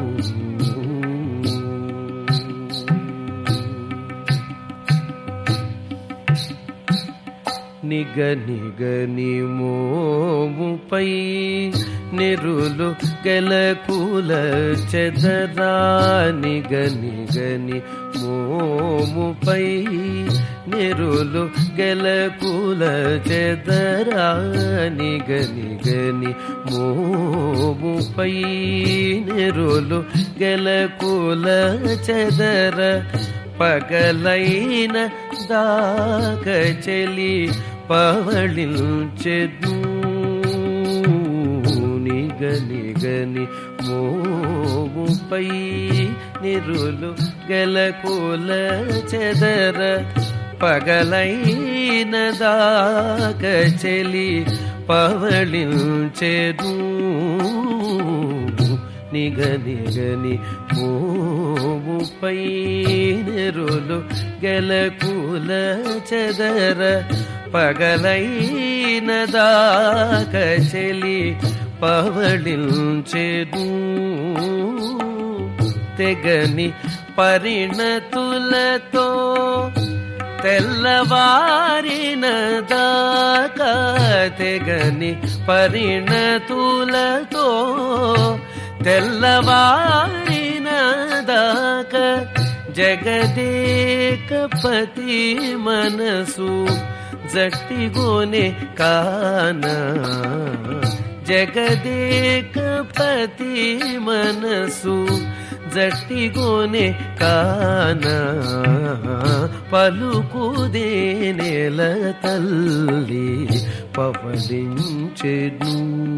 [SPEAKER 14] నిగ నిగని మోముపై నిరులు గెలకుల చెదరా నిగ నిగని మోముపై నిరులు గెలకుల చెదరా నిగ నిగని మోముపై మోముపై నెరులు గెలకుల చెదర పగలైన దాక చెలి పవళించెదు నిగని మోముపై నిరులు గెలకుల చెదర పగలైన దాక చెలి పవళించెదు నిగ నిగని మోముపై నెరులు గెలకుల చెదర పగలైన దాక చెలి పవళించెదు తెగని పరిణతులతో తెల్లవారిన దాకా తెగని పరిణతులతో తెల్లవారిన దాకా జగదేకపతి మనసు జట్టిగోనే కాన జగదేకపతి మనసు జట్టిగోనే కాన పలుకుదే నెల తల్లి పవలించెను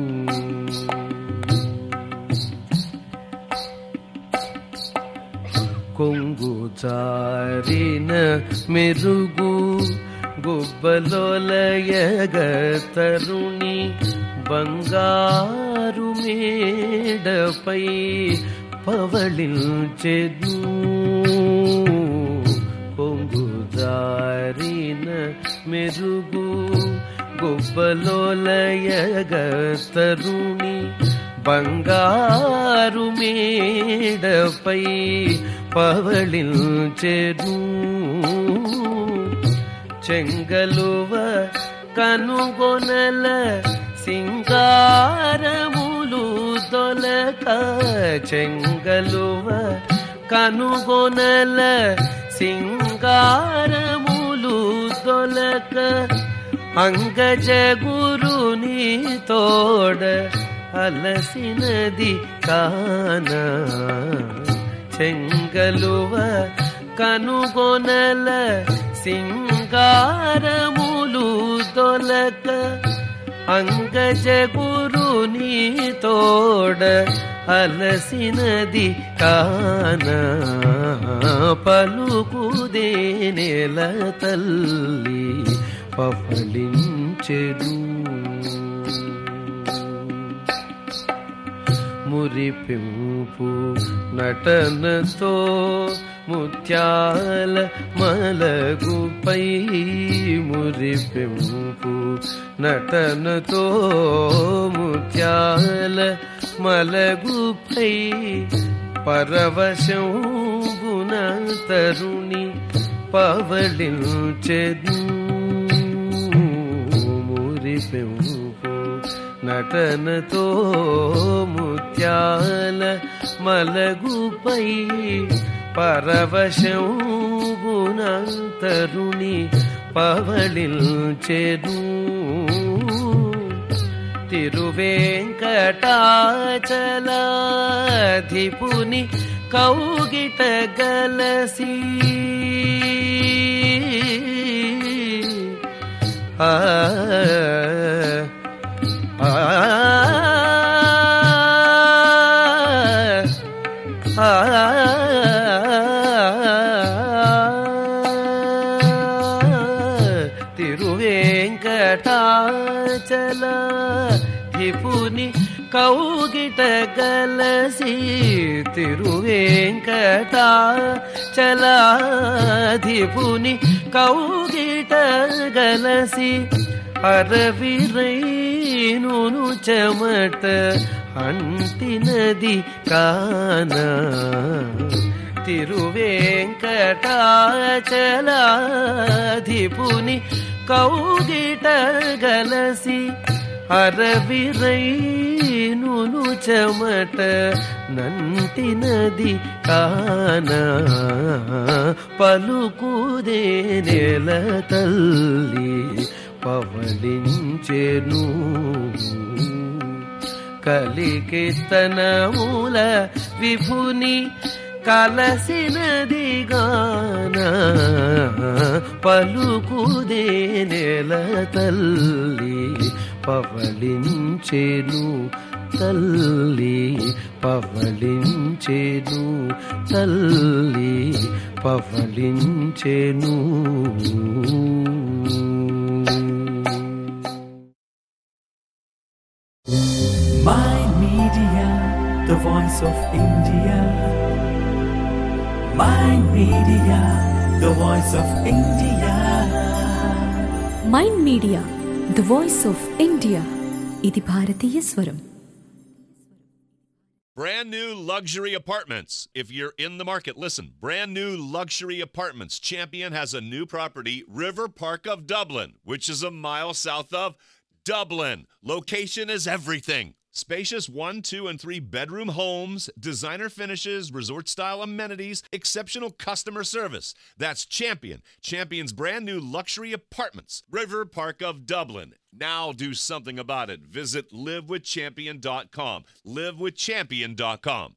[SPEAKER 14] కొంగు చారిన మెరుగు గుబ్బలోలయగ తరుణి బంగారు మేడపై పవళించెదు కొంగు జారిన మెరుగు గుబ్బలోలయగ తరుణి బంగారు మేడపై పవళించెదు చెంగలువ కనుగొనల సింగారములు దొలక చెంగలువ కనుగొనల సింగారములు దొలక అంగజ గురుని తోడ అలసినది కాన చెంగలువ కనుగొనల సింగారములు దొలక అంగజ గురుని తోడ అలసినది కాన పలుకుదే నెల తల్లి పఫలించెడు మురిపింపు నటనతో ముత్యాల మలగుపై మురిపింపు నటనతో ముత్యాల మలగుపై పరవశం గుణ తరుణి పవళించెదు మురిపింపు నటనతో ముత్యాల మలగుపై పరవశం గుణంతరుణి పవళించెదు తిరువేంకటాచలాధిపుని కౌగిట గలసి ఆ ఆ తిరువేంకటాచల ధిపుని కౌగిట గలసి తిరువేంకటాచల ధిపుని కౌగిట గలసి అరవిరైనును చెమట అంటినది కాన తిరువేంకటాచలాధిపుని కౌగిట గలసి అరవిరైనును చెమట నంటినది కాన పలుకుదే నెల తల్లి పవలించెను కలికి తనమూల విభుని కలసినది గాన పలుకుదే నెల తల్లి పవళించెను తల్లి పవళించెను తల్లి పవళించెను
[SPEAKER 2] My Media, the voice of India. My Media, the voice of India.
[SPEAKER 3] Mind media the voice of India ఇది భారతీయ స్వరం
[SPEAKER 1] Brand new luxury apartments. If you're in the market, listen. Brand new luxury apartments. Champion has a new property, River Park of Dublin, which is a mile south of Dublin. Location is everything. Spacious one, two, and three bedroom homes, designer finishes, resort style amenities, exceptional customer service. That's Champion. Champion's brand new luxury apartments, River Park of Dublin. Now do something about it. Visit livewithchampion.com. Livewithchampion.com.